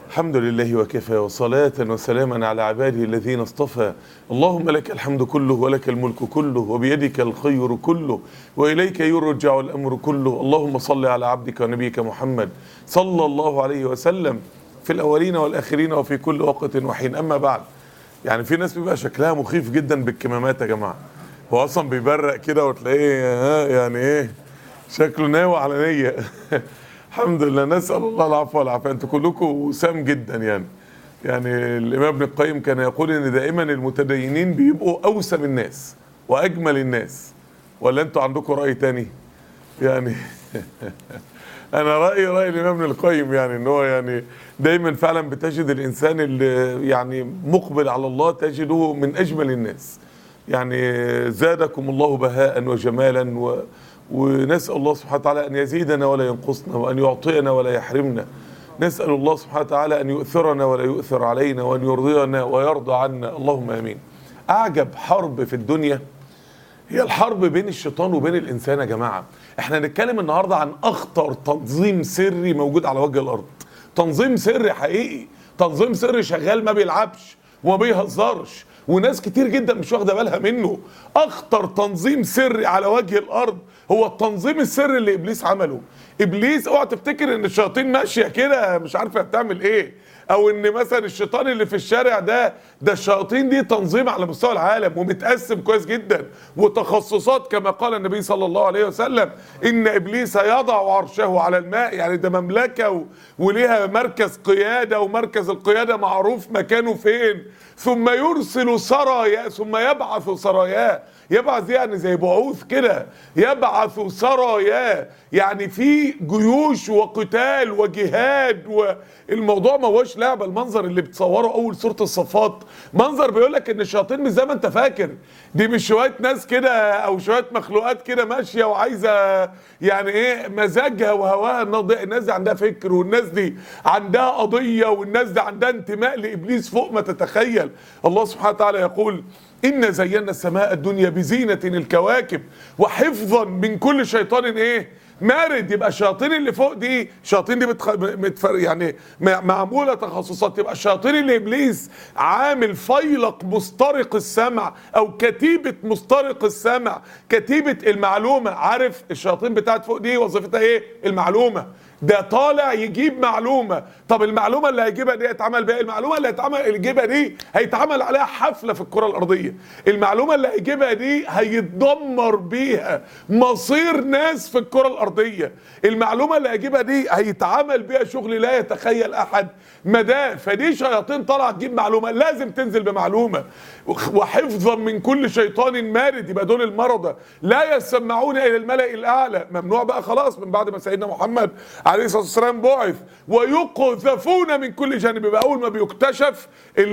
الحمد لله وكفى وصلاة وسلاما على عباده الذين اصطفى اللهم لك الحمد كله ولك الملك كله وبيدك الخير كله وإليك يرجع الأمر كله اللهم صل على عبدك ونبيك محمد صلى الله عليه وسلم في الأولين والآخرين وفي كل وقت وحين أما بعد يعني في ناس بيبقى شكلها مخيف جدا بالكمامات يا جماعة هو أصلا بيبرق كده وتلاقيه ها يعني إيه شكله ناوي على نية الحمد لله نسأل الله العفو والعافية انتوا كلكم وسام جدا يعني يعني الإمام ابن القيم كان يقول إن دائما المتدينين بيبقوا أوسم الناس وأجمل الناس ولا أنتوا عندكم رأي تاني يعني أنا رأيي رأي الإمام ابن القيم يعني إن هو يعني دايما فعلا بتجد الإنسان اللي يعني مقبل على الله تجده من أجمل الناس يعني زادكم الله بهاء وجمالا و ونسأل الله سبحانه وتعالى أن يزيدنا ولا ينقصنا وأن يعطينا ولا يحرمنا نسأل الله سبحانه وتعالى أن يؤثرنا ولا يؤثر علينا وأن يرضينا ويرضى عنا اللهم آمين أعجب حرب في الدنيا هي الحرب بين الشيطان وبين الإنسان يا جماعة احنا هنتكلم النهاردة عن أخطر تنظيم سري موجود على وجه الأرض تنظيم سري حقيقي تنظيم سري شغال ما بيلعبش وما بيهزرش وناس كتير جدا مش واخده بالها منه اخطر تنظيم سري على وجه الارض هو التنظيم السري اللي ابليس عمله ابليس اوعى تفتكر ان الشياطين ماشيه كده مش عارفه بتعمل ايه او ان مثلا الشيطان اللي في الشارع ده ده الشياطين دي تنظيم على مستوى العالم ومتقسم كويس جدا وتخصصات كما قال النبي صلى الله عليه وسلم ان ابليس يضع عرشه على الماء يعني ده مملكه و... وليها مركز قياده ومركز القياده معروف مكانه فين ثم يرسل سرايا ثم يبعث سراياه يبعث يعني زي بعوث كده يبعث سرايا يعني في جيوش وقتال وجهاد والموضوع ما هوش لعبه المنظر اللي بتصوره اول سوره الصفات منظر بيقول لك ان الشياطين مش زي ما انت فاكر دي مش شويه ناس كده او شويه مخلوقات كده ماشيه وعايزه يعني ايه مزاجها وهواها الناس دي عندها فكر والناس دي عندها قضيه والناس دي عندها انتماء لابليس فوق ما تتخيل الله سبحانه وتعالى يقول إن زينا السماء الدنيا بزينة الكواكب وحفظا من كل شيطان إيه مارد يبقى الشياطين اللي فوق دي الشياطين دي بتخ... متفر... يعني معموله تخصصات يبقى الشياطين اللي ابليس عامل فيلق مسترق السمع او كتيبه مسترق السمع كتيبه المعلومه عارف الشياطين بتاعت فوق دي وظيفتها ايه المعلومه ده طالع يجيب معلومه طب المعلومه اللي هيجيبها دي هيتعمل بيها المعلومه اللي هيتعمل اللي يجيبها دي هيتعمل عليها حفله في الكره الارضيه المعلومه اللي هيجيبها دي هيتدمر بيها مصير ناس في الكره الارضيه المعلومه اللي هيجيبها دي هيتعمل بيها شغل لا يتخيل احد مداه فدي شياطين طالعه تجيب معلومه لازم تنزل بمعلومه وحفظا من كل شيطان مارد يبقى دول المرضى لا يسمعون الى الملا الاعلى ممنوع بقى خلاص من بعد ما سيدنا محمد عليه الصلاه والسلام بعث ويقذفون من كل جانب يبقى اول ما بيكتشف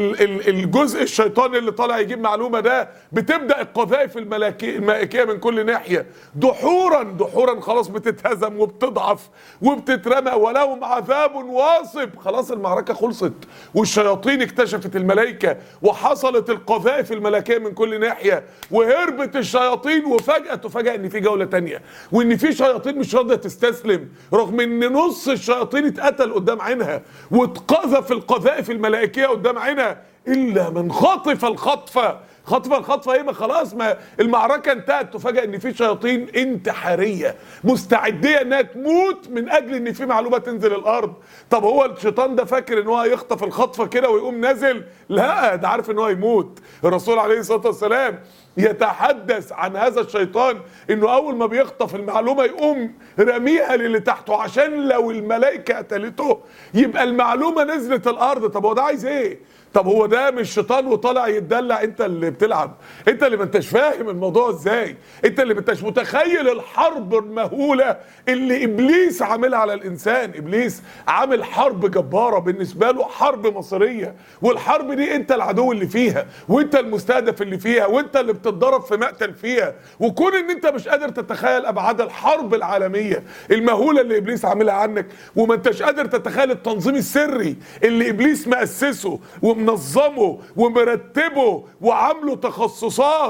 الجزء الشيطاني اللي طالع يجيب معلومه ده بتبدا القذائف الملائكيه من كل ناحيه دحورا دحورا خلاص بتتهزم وبتضعف وبتترمى ولهم عذاب واصب خلاص المعركه خلصت والشياطين اكتشفت الملائكه وحصلت القذائف الملائكيه من كل ناحيه وهربت الشياطين وفجاه تفاجئ ان في جوله تانية وان في شياطين مش راضيه تستسلم رغم ان نص الشياطين اتقتل قدام عينها واتقذف القذائف الملائكيه قدام عينها الا من خطف الخطفه خطفه الخطفه ايه ما خلاص ما المعركه انتهت تفاجئ ان في شياطين انتحاريه مستعديه انها تموت من اجل ان في معلومه تنزل الارض طب هو الشيطان ده فاكر ان هو هيخطف الخطفه كده ويقوم نازل لا ده عارف ان هو يموت الرسول عليه الصلاه والسلام يتحدث عن هذا الشيطان انه اول ما بيخطف المعلومه يقوم رميها للي تحته عشان لو الملائكه قتلته يبقى المعلومه نزلت الارض طب هو ده عايز ايه طب هو ده مش شيطان وطالع يتدلع انت اللي بتلعب انت اللي ما انتش فاهم الموضوع ازاي انت اللي ما انتش متخيل الحرب المهوله اللي ابليس عاملها على الانسان ابليس عامل حرب جباره بالنسبه له حرب مصيريه والحرب دي انت العدو اللي فيها وانت المستهدف اللي فيها وانت اللي بتتضرب في مقتل فيها وكون ان انت مش قادر تتخيل ابعاد الحرب العالميه المهوله اللي ابليس عاملها عنك وما انتش قادر تتخيل التنظيم السري اللي ابليس مؤسسه ومنظمه ومرتبه وعامله تخصصات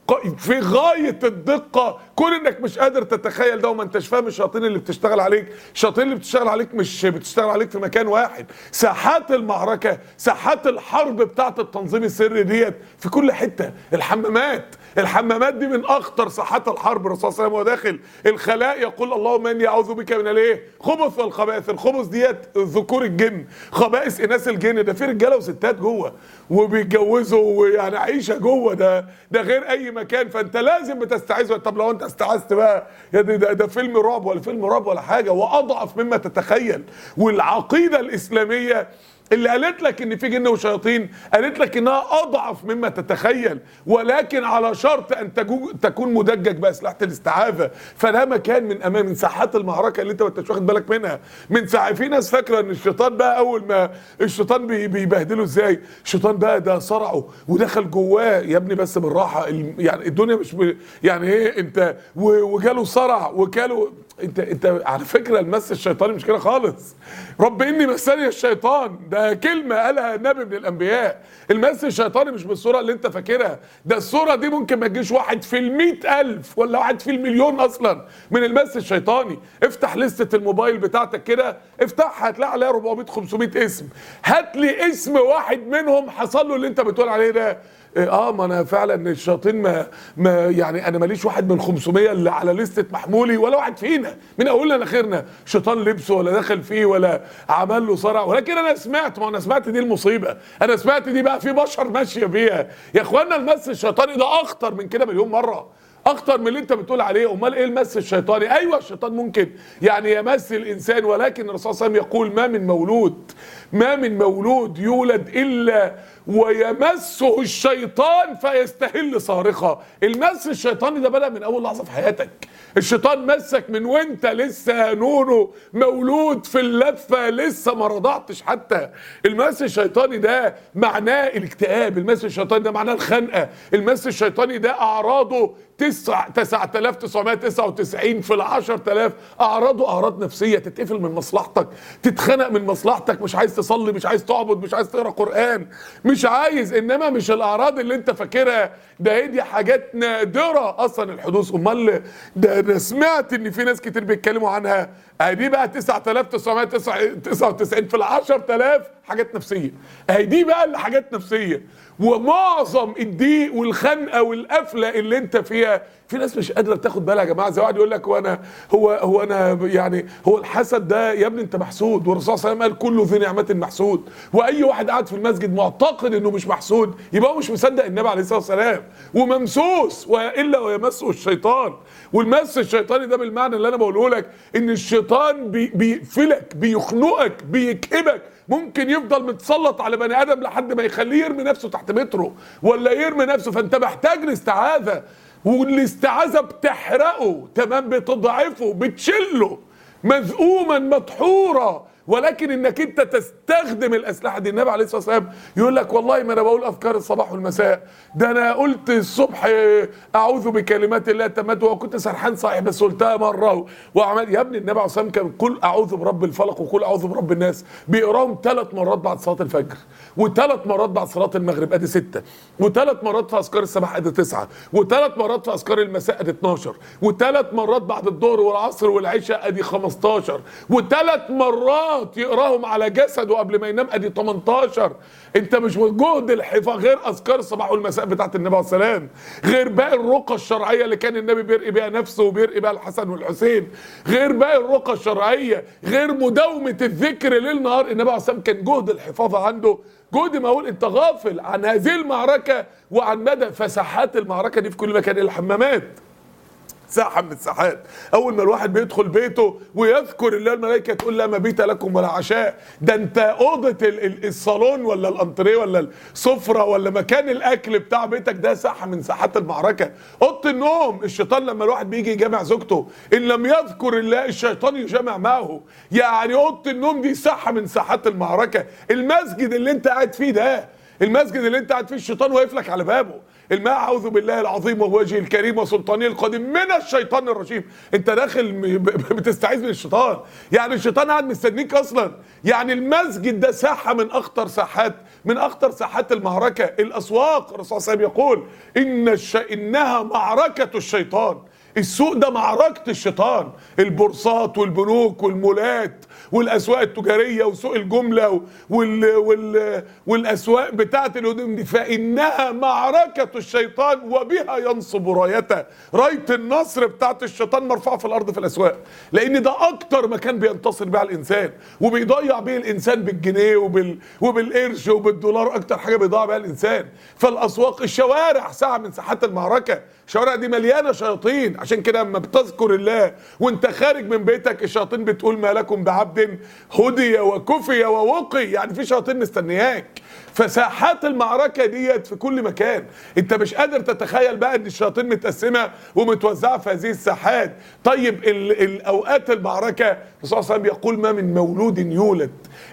ق- في غايه الدقه كون انك مش قادر تتخيل ده وما انتش فاهم الشياطين اللي بتشتغل عليك الشياطين اللي بتشتغل عليك مش بتشتغل عليك في مكان واحد ساحات المعركه ساحات الحرب بتاعه التنظيم السري ديت في كل حته الحمامات الحمامات دي من اخطر ساحات الحرب الرسول صلى الله عليه وسلم وهو داخل الخلاء يقول اللهم اني اعوذ بك من الايه خبث والخبائث الخبث ديت ذكور الجن خبائث اناث الجن ده في رجاله وستات جوه وبيتجوزوا ويعني عيشه جوه ده ده غير اي مكان فانت لازم بتستعيذ طب لو انت استعذت بقى يا ده, ده, ده فيلم رعب ولا فيلم رعب ولا حاجه واضعف مما تتخيل والعقيده الاسلاميه اللي قالت لك ان في جن وشياطين قالت لك انها اضعف مما تتخيل ولكن على شرط ان تجو- تكون مدجج باسلحه الاستعاذه فده مكان من امام من ساحات المعركه اللي انت ما انتش واخد بالك منها من ساعه في ناس فاكره ان الشيطان بقى اول ما الشيطان بي- بيبهدله ازاي الشيطان بقى ده صرعه ودخل جواه يا ابني بس بالراحه ال- يعني الدنيا مش ب... يعني ايه انت و- وجاله صرع وكاله انت انت على فكره المس الشيطاني مش كده خالص رب اني مسني الشيطان ده كلمه قالها نبي من الانبياء المس الشيطاني مش بالصوره اللي انت فاكرها ده الصوره دي ممكن ما تجيش واحد في المئة الف ولا واحد في المليون اصلا من المس الشيطاني افتح لستة الموبايل بتاعتك كده افتحها هتلاقي عليها 400 500 اسم هات لي اسم واحد منهم حصل له اللي انت بتقول عليه ده اه ما انا فعلا الشياطين ما, ما يعني انا ماليش واحد من 500 اللي على لستة محمولي ولا واحد فينا من اولنا لاخرنا شيطان لبسه ولا دخل فيه ولا عمل له صرع ولكن انا سمعت ما انا سمعت دي المصيبه انا سمعت دي بقى في بشر ماشيه بيها يا اخوانا المس الشيطاني ده اخطر من كده مليون مره اخطر من اللي انت بتقول عليه امال ايه المس الشيطاني ايوه الشيطان ممكن يعني يمس الانسان ولكن الرسول صلى الله عليه وسلم يقول ما من مولود ما من مولود يولد الا ويمسه الشيطان فيستهل صارخه المس الشيطاني ده بدا من اول لحظه في حياتك الشيطان مسك من وانت لسه نونو مولود في اللفه لسه ما رضعتش حتى المس الشيطاني ده معناه الاكتئاب المس الشيطاني ده معناه الخنقه المس الشيطاني ده اعراضه تسع 9999 في ال 10000 اعراضه اعراض نفسيه تتقفل من مصلحتك تتخنق من مصلحتك مش عايز تصلي مش عايز تعبد مش عايز تقرا قران مش عايز انما مش الاعراض اللي انت فاكرها ده هي دي حاجات نادره اصلا الحدوث امال ده انا سمعت ان في ناس كتير بيتكلموا عنها اهي دي بقى 9999 في ال 10000 حاجات نفسيه اهي دي بقى اللي حاجات نفسيه ومعظم الضيق والخنقه والقفله اللي انت فيها في ناس مش قادره تاخد بالها يا جماعه زي واحد يقول لك وانا هو هو انا يعني هو الحسد ده يا ابني انت محسود والرسول صلى الله عليه وسلم قال كل ذي نعمه محسود واي واحد قاعد في المسجد معتقد انه مش محسود يبقى هو مش مصدق النبي عليه الصلاه والسلام وممسوس والا ويمسه الشيطان والمس الشيطاني ده بالمعنى اللي انا بقوله لك ان الشيطان بي- بيقفلك بيخنقك بيكئبك ممكن يفضل متسلط على بني ادم لحد ما يخليه يرمي نفسه تحت متره ولا يرمي نفسه فانت محتاج الاستعاذه والاستعاذه بتحرقه تمام بتضعفه بتشله مذءوما مدحورا ولكن انك انت تستخدم الاسلحه دي النبي عليه الصلاه والسلام يقول لك والله ما انا بقول اذكار الصباح والمساء ده انا قلت الصبح اعوذ بكلمات الله التامات وكنت سرحان صحيح بس قلتها مره وعمل يا ابني النبي عليه الصلاه والسلام كان قل اعوذ برب الفلق وقل اعوذ برب الناس بيقراهم ثلاث مرات بعد صلاه الفجر وثلاث مرات بعد صلاه المغرب ادي سته وثلاث مرات في اذكار الصباح ادي تسعه وثلاث مرات في اذكار المساء ادي 12 وثلاث مرات بعد الظهر والعصر والعشاء ادي 15 وثلاث مرات يقراهم على جسده قبل ما ينام ادي 18 انت مش جهد الحفاظ غير اذكار الصباح والمساء بتاعت النبي عليه السلام غير باقي الرقى الشرعيه اللي كان النبي بيرقي بيها نفسه وبيرقي بيها الحسن والحسين غير باقي الرقى الشرعيه غير مداومه الذكر ليل نهار النبي عليه السلام كان جهد الحفاظ عنده جهد ما اقول انت غافل عن هذه المعركه وعن مدى فساحات المعركه دي في كل مكان الحمامات ساحه من الساحات اول ما الواحد بيدخل بيته ويذكر الله الملائكه تقول لا مبيت لكم ولا عشاء ده انت اوضه ال- ال- الصالون ولا الانتريه ولا السفره ولا مكان الاكل بتاع بيتك ده ساحه من ساحات المعركه اوضه النوم الشيطان لما الواحد بيجي يجامع زوجته ان لم يذكر الله الشيطان يجامع معه يعني اوضه النوم دي ساحه من ساحات المعركه المسجد اللي انت قاعد فيه ده المسجد اللي انت قاعد فيه الشيطان واقف لك على بابه الماء اعوذ بالله العظيم ووجهه الكريم وسلطانه القديم من الشيطان الرجيم انت داخل م- ب- ب- بتستعيذ من الشيطان يعني الشيطان قاعد مستنيك اصلا يعني المسجد ده ساحه من اخطر ساحات من اخطر ساحات المعركه الاسواق الرسول صلى الله عليه وسلم يقول ان الش... انها معركه الشيطان السوق ده معركة الشيطان البورصات والبنوك والمولات والأسواق التجارية وسوق الجملة وال وال والأسواق بتاعة الهدوم دي فإنها معركة الشيطان وبها ينصب رايته راية النصر بتاعة الشيطان مرفوعة في الأرض في الأسواق لأن ده أكتر مكان بينتصر بها الإنسان وبيضيع بيه الإنسان بالجنيه وبال وبالقرش وبالدولار أكتر حاجة بيضيع بها الإنسان فالأسواق الشوارع ساعة من ساحات المعركة الشوارع دي مليانه شياطين عشان كده اما بتذكر الله وانت خارج من بيتك الشياطين بتقول ما لكم بعبد هدي وكفي ووقي يعني في شياطين مستنياك فساحات المعركه ديت في كل مكان انت مش قادر تتخيل بقى ان الشياطين متقسمه ومتوزعه في هذه الساحات طيب ال- الاوقات المعركه الرسول صلى الله عليه وسلم يقول ما من مولود يولد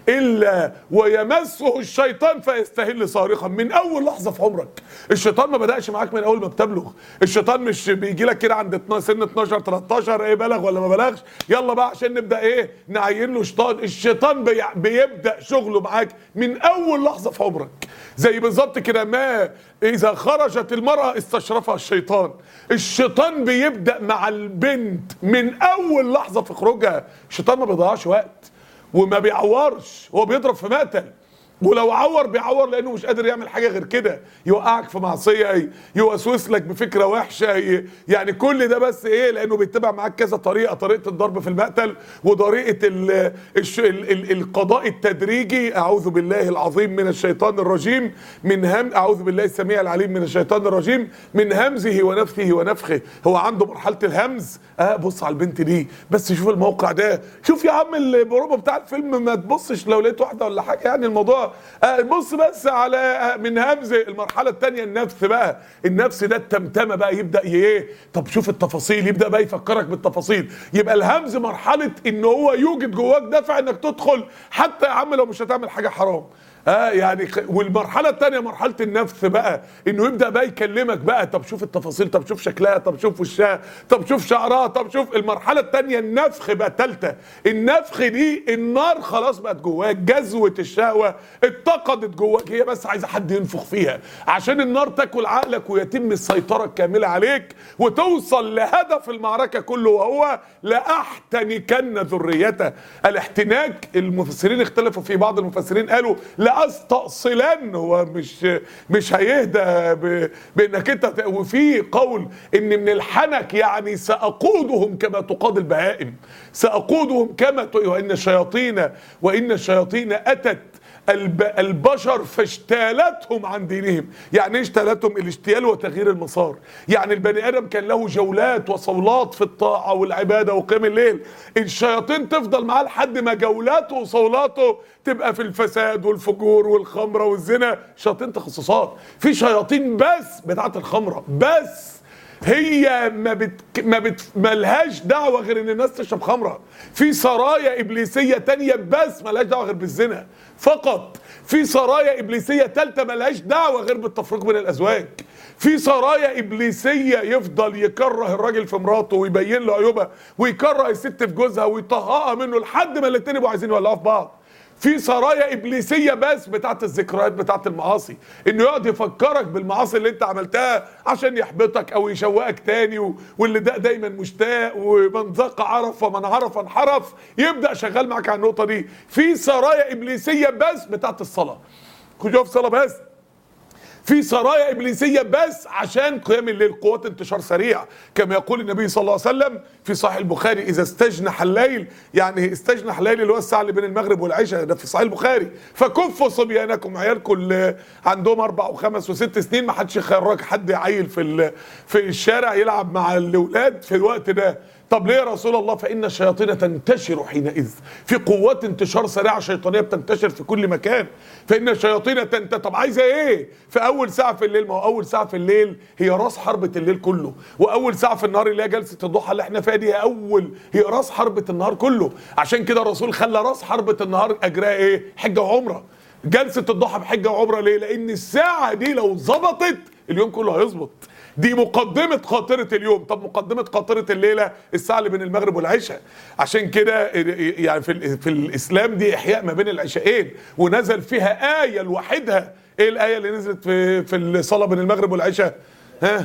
الا ويمسه الشيطان فيستهل صارخا من اول لحظه في عمرك الشيطان ما بداش معاك من اول ما بتبلغ الشيطان مش بيجي لك كده عند 12 سن 12 13 ايه بلغ ولا ما بلغش يلا بقى عشان نبدا ايه نعين له شيطان الشيطان بي بيبدا شغله معاك من اول لحظه في عمرك زي بالظبط كده ما اذا خرجت المراه استشرفها الشيطان الشيطان بيبدا مع البنت من اول لحظه في خروجها الشيطان ما بيضيعش وقت وما بيعورش هو بيضرب في مقتل ولو عور بيعور لانه مش قادر يعمل حاجه غير كده يوقعك في معصيه ي- يوسوس لك بفكره وحشه ي- يعني كل ده بس ايه لانه بيتبع معاك كذا طريقه طريقه الضرب في المقتل وطريقه ال الش ال ال القضاء التدريجي اعوذ بالله العظيم من الشيطان الرجيم من هم اعوذ بالله السميع العليم من الشيطان الرجيم من همزه ونفثه ونفخه هو عنده مرحله الهمز اه بص على البنت دي بس شوف الموقع ده شوف يا عم البرومو بتاع الفيلم ما تبصش لو لقيت واحده ولا حاجه يعني الموضوع آه بص بس على آه من همز المرحله الثانيه النفس بقى النفس ده التمتمه بقى يبدا ي- ايه طب شوف التفاصيل يبدا بقى يفكرك بالتفاصيل يبقى الهمز مرحله ان هو يوجد جواك دافع انك تدخل حتى يا عم لو مش هتعمل حاجه حرام اه يعني خ- والمرحله الثانيه مرحله النفس بقى انه يبدا بقى يكلمك بقى طب شوف التفاصيل طب شوف شكلها طب شوف وشها طب شوف شعرها طب شوف المرحله الثانيه النفخ بقى الثالثه النفخ دي النار خلاص بقت جواك جذوه الشهوه اتقدت جواك هي بس عايزه حد ينفخ فيها عشان النار تاكل عقلك ويتم السيطره الكامله عليك وتوصل لهدف المعركه كله وهو لاحتنكن ذريته الاحتناك المفسرين اختلفوا في بعض المفسرين قالوا لاستأصلن هو مش مش هيهدى ب- بانك انت ت- وفي قول ان من الحنك يعني ساقودهم كما تقاد البهائم ساقودهم كما ت... وان الشياطين وان الشياطين اتت الب... البشر فاجتالتهم عن دينهم يعني ايه اجتالتهم الاجتيال وتغيير المسار يعني البني ادم كان له جولات وصولات في الطاعه والعباده وقيام الليل الشياطين تفضل معاه لحد ما جولاته وصولاته تبقى في الفساد والفجور والخمره والزنا شياطين تخصصات في شياطين بس بتاعت الخمره بس هي ما بت ما بت ملهاش دعوه غير ان الناس تشرب خمره في سرايا ابليسيه تانية بس ملهاش دعوه غير بالزنا فقط في سرايا ابليسيه ثالثه ملهاش دعوه غير بالتفريق بين الازواج في سرايا ابليسيه يفضل يكره الراجل في مراته ويبين له عيوبها ويكره الست في جوزها ويطهقها منه لحد ما الاتنين يبقوا عايزين يولعوا في بعض في سرايا ابليسيه بس بتاعت الذكريات بتاعت المعاصي انه يقعد يفكرك بالمعاصي اللي انت عملتها عشان يحبطك او يشوقك تاني و... واللي ده دايما مشتاق ومن ذاق عرف ومن عرف انحرف يبدا شغال معاك على النقطه دي في سرايا ابليسيه بس بتاعت الصلاه كنت في صلاه بس في سرايا ابليسيه بس عشان قيام الليل قوات انتشار سريع كما يقول النبي صلى الله عليه وسلم في صحيح البخاري اذا استجنح الليل يعني استجنح الليل اللي هو الساعه اللي بين المغرب والعشاء ده في صحيح البخاري فكفوا صبيانكم عيالكم اللي عندهم اربع وخمس وست سنين ما حدش يخرج حد يعيل في ال- في الشارع يلعب مع الاولاد في الوقت ده طب ليه يا رسول الله فإن الشياطين تنتشر حينئذ في قوات انتشار سريعة شيطانية بتنتشر في كل مكان فإن الشياطين تنت طب عايزة إيه في أول ساعة في الليل ما هو أول ساعة في الليل هي راس حربة الليل كله وأول ساعة في النهار اللي هي جلسة الضحى اللي احنا فيها دي هي أول هي راس حربة النهار كله عشان كده الرسول خلى راس حربة النهار أجرها إيه حجة وعمرة جلسة الضحى بحجة وعمرة ليه لأن الساعة دي لو ظبطت اليوم كله هيظبط دي مقدمة قاطرة اليوم طب مقدمة قاطرة الليلة الساعة اللي بين المغرب والعشاء عشان كده يعني في, ال- في الإسلام دي إحياء ما بين العشاءين ونزل فيها آية لوحدها إيه الآية اللي نزلت في في الصلاة بين المغرب والعشاء ها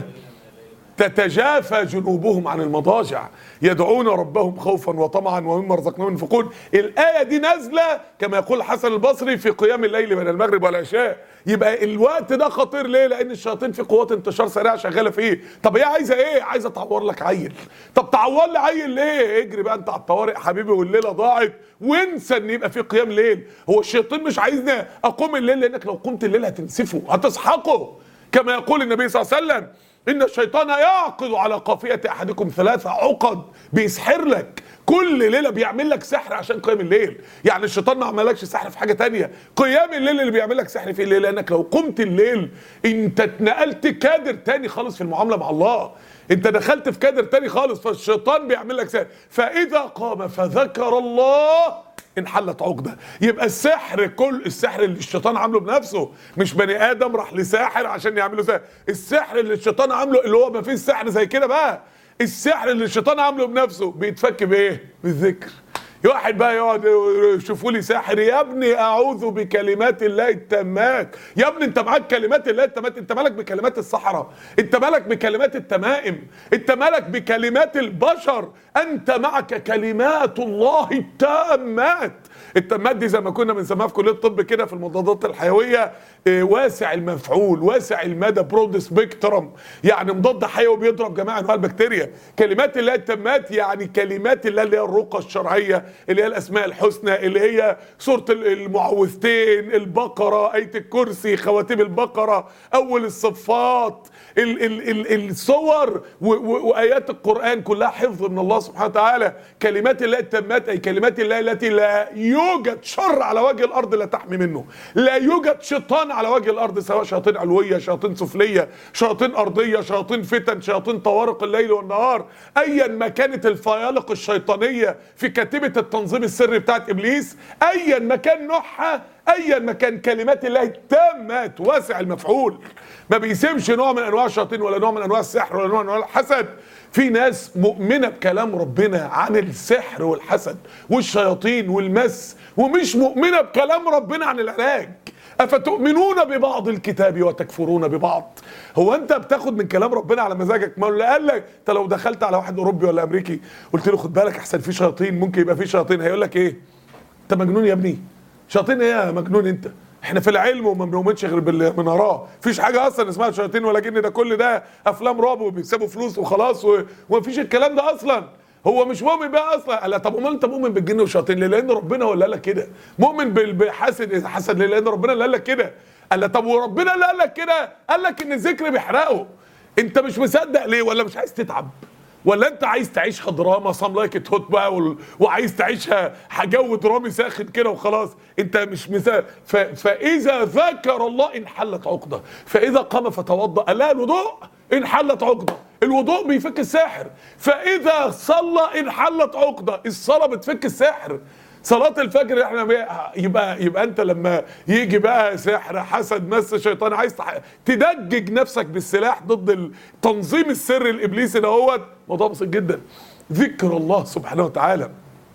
تتجافى جنوبهم عن المضاجع يدعون ربهم خوفا وطمعا ومما رزقناهم ينفقون الآية دي نازلة كما يقول الحسن البصري في قيام الليل بين المغرب والعشاء يبقى الوقت ده خطير ليه لأن الشياطين في قوات انتشار سريع شغالة فيه طب هي عايزة ايه عايزة تعور لك عيل طب تعور لي عيل ليه اجري بقى انت على الطوارئ حبيبي والليلة ضاعت وانسى ان يبقى في قيام ليل هو الشيطان مش عايزنا اقوم الليل لانك لو قمت الليل هتنسفه هتسحقه كما يقول النبي صلى الله عليه وسلم ان الشيطان يعقد على قافيه احدكم ثلاثه عقد بيسحر لك كل ليله بيعمل لك سحر عشان قيام الليل يعني الشيطان ما عملكش سحر في حاجه تانية قيام الليل اللي بيعمل لك سحر في الليل لانك لو قمت الليل انت اتنقلت كادر تاني خالص في المعامله مع الله انت دخلت في كادر تاني خالص فالشيطان بيعمل لك سحر فاذا قام فذكر الله انحلت عقده يبقى السحر كل السحر اللي الشيطان عامله بنفسه مش بني ادم راح لساحر عشان يعمله سحر السحر اللي الشيطان عامله اللي هو ما فيش سحر زي كده بقى السحر اللي الشيطان عامله بنفسه بيتفك بايه بالذكر واحد بقى يقعد يشوفوا لي ساحر يا ابني اعوذ بكلمات الله التامات يا ابني انت معاك كلمات الله التامات انت مالك بكلمات الصحراء انت مالك بكلمات التمائم انت مالك بكلمات البشر انت معك كلمات الله التامات التامات دي زي ما كنا بنسميها في كليه الطب كده في المضادات الحيويه اه، واسع المفعول واسع المدى برود سبيكترم يعني مضاد حيوي بيضرب جميع انواع البكتيريا كلمات الله التامات يعني كلمات الله اللي هي الرقى الشرعيه اللي هي الاسماء الحسنى اللي هي سوره ال- المعوذتين البقره ايه الكرسي خواتيم البقره اول الصفات ال ال ال الصور و- و- وايات القران كلها حفظ من الله سبحانه وتعالى كلمات الله التامات اي كلمات الله التي لا يوجد شر على وجه الارض لا تحمي منه لا يوجد شيطان على وجه الارض سواء شياطين علويه شياطين سفليه شياطين ارضيه شياطين فتن شياطين طوارق الليل والنهار ايا ما كانت الفيالق الشيطانيه في كتيبه التنظيم السري بتاعت ابليس ايا ما كان نوعها ايا ما كان كلمات الله التامات واسع المفعول ما بيسيبش نوع من انواع الشياطين ولا نوع من انواع السحر ولا نوع من انواع الحسد في ناس مؤمنه بكلام ربنا عن السحر والحسد والشياطين والمس ومش مؤمنه بكلام ربنا عن العلاج افتؤمنون ببعض الكتاب وتكفرون ببعض هو انت بتاخد من كلام ربنا على مزاجك ما هو اللي قال لك انت لو دخلت على واحد اوروبي ولا امريكي قلت له خد بالك احسن في شياطين ممكن يبقى في شياطين هيقول لك ايه انت مجنون يا ابني شياطين ايه يا مجنون انت احنا في العلم وما بنؤمنش غير باللي بنراه مفيش حاجه اصلا اسمها شياطين ولا جن ده كل ده افلام رعب وبيكسبوا فلوس وخلاص و... ومفيش الكلام ده اصلا هو مش مؤمن بقى اصلا قال لا طب امال انت مؤمن بالجن والشياطين ليه لان ربنا ولا قال لك كده مؤمن بال- بحسد حسد ليه لان ربنا اللي قال لك كده قال لا طب وربنا اللي قال لك كده قال لك ان الذكر بيحرقه انت مش مصدق ليه ولا مش عايز تتعب ولا انت عايز تعيشها دراما صام لايك هوت بقى وال- وعايز تعيشها جو درامي ساخن كده وخلاص انت مش مثال ف... فاذا ذكر الله انحلت عقده فاذا قام فتوضا لا الوضوء انحلت عقده الوضوء بيفك الساحر فاذا صلى انحلت عقده الصلاه بتفك الساحر صلاة الفجر احنا بي- يبقى يبقى انت لما يجي بقى سحر حسد مس شيطان عايز تح- تدجج نفسك بالسلاح ضد التنظيم السري الابليسي دوت موضوع بسيط جدا ذكر الله سبحانه وتعالى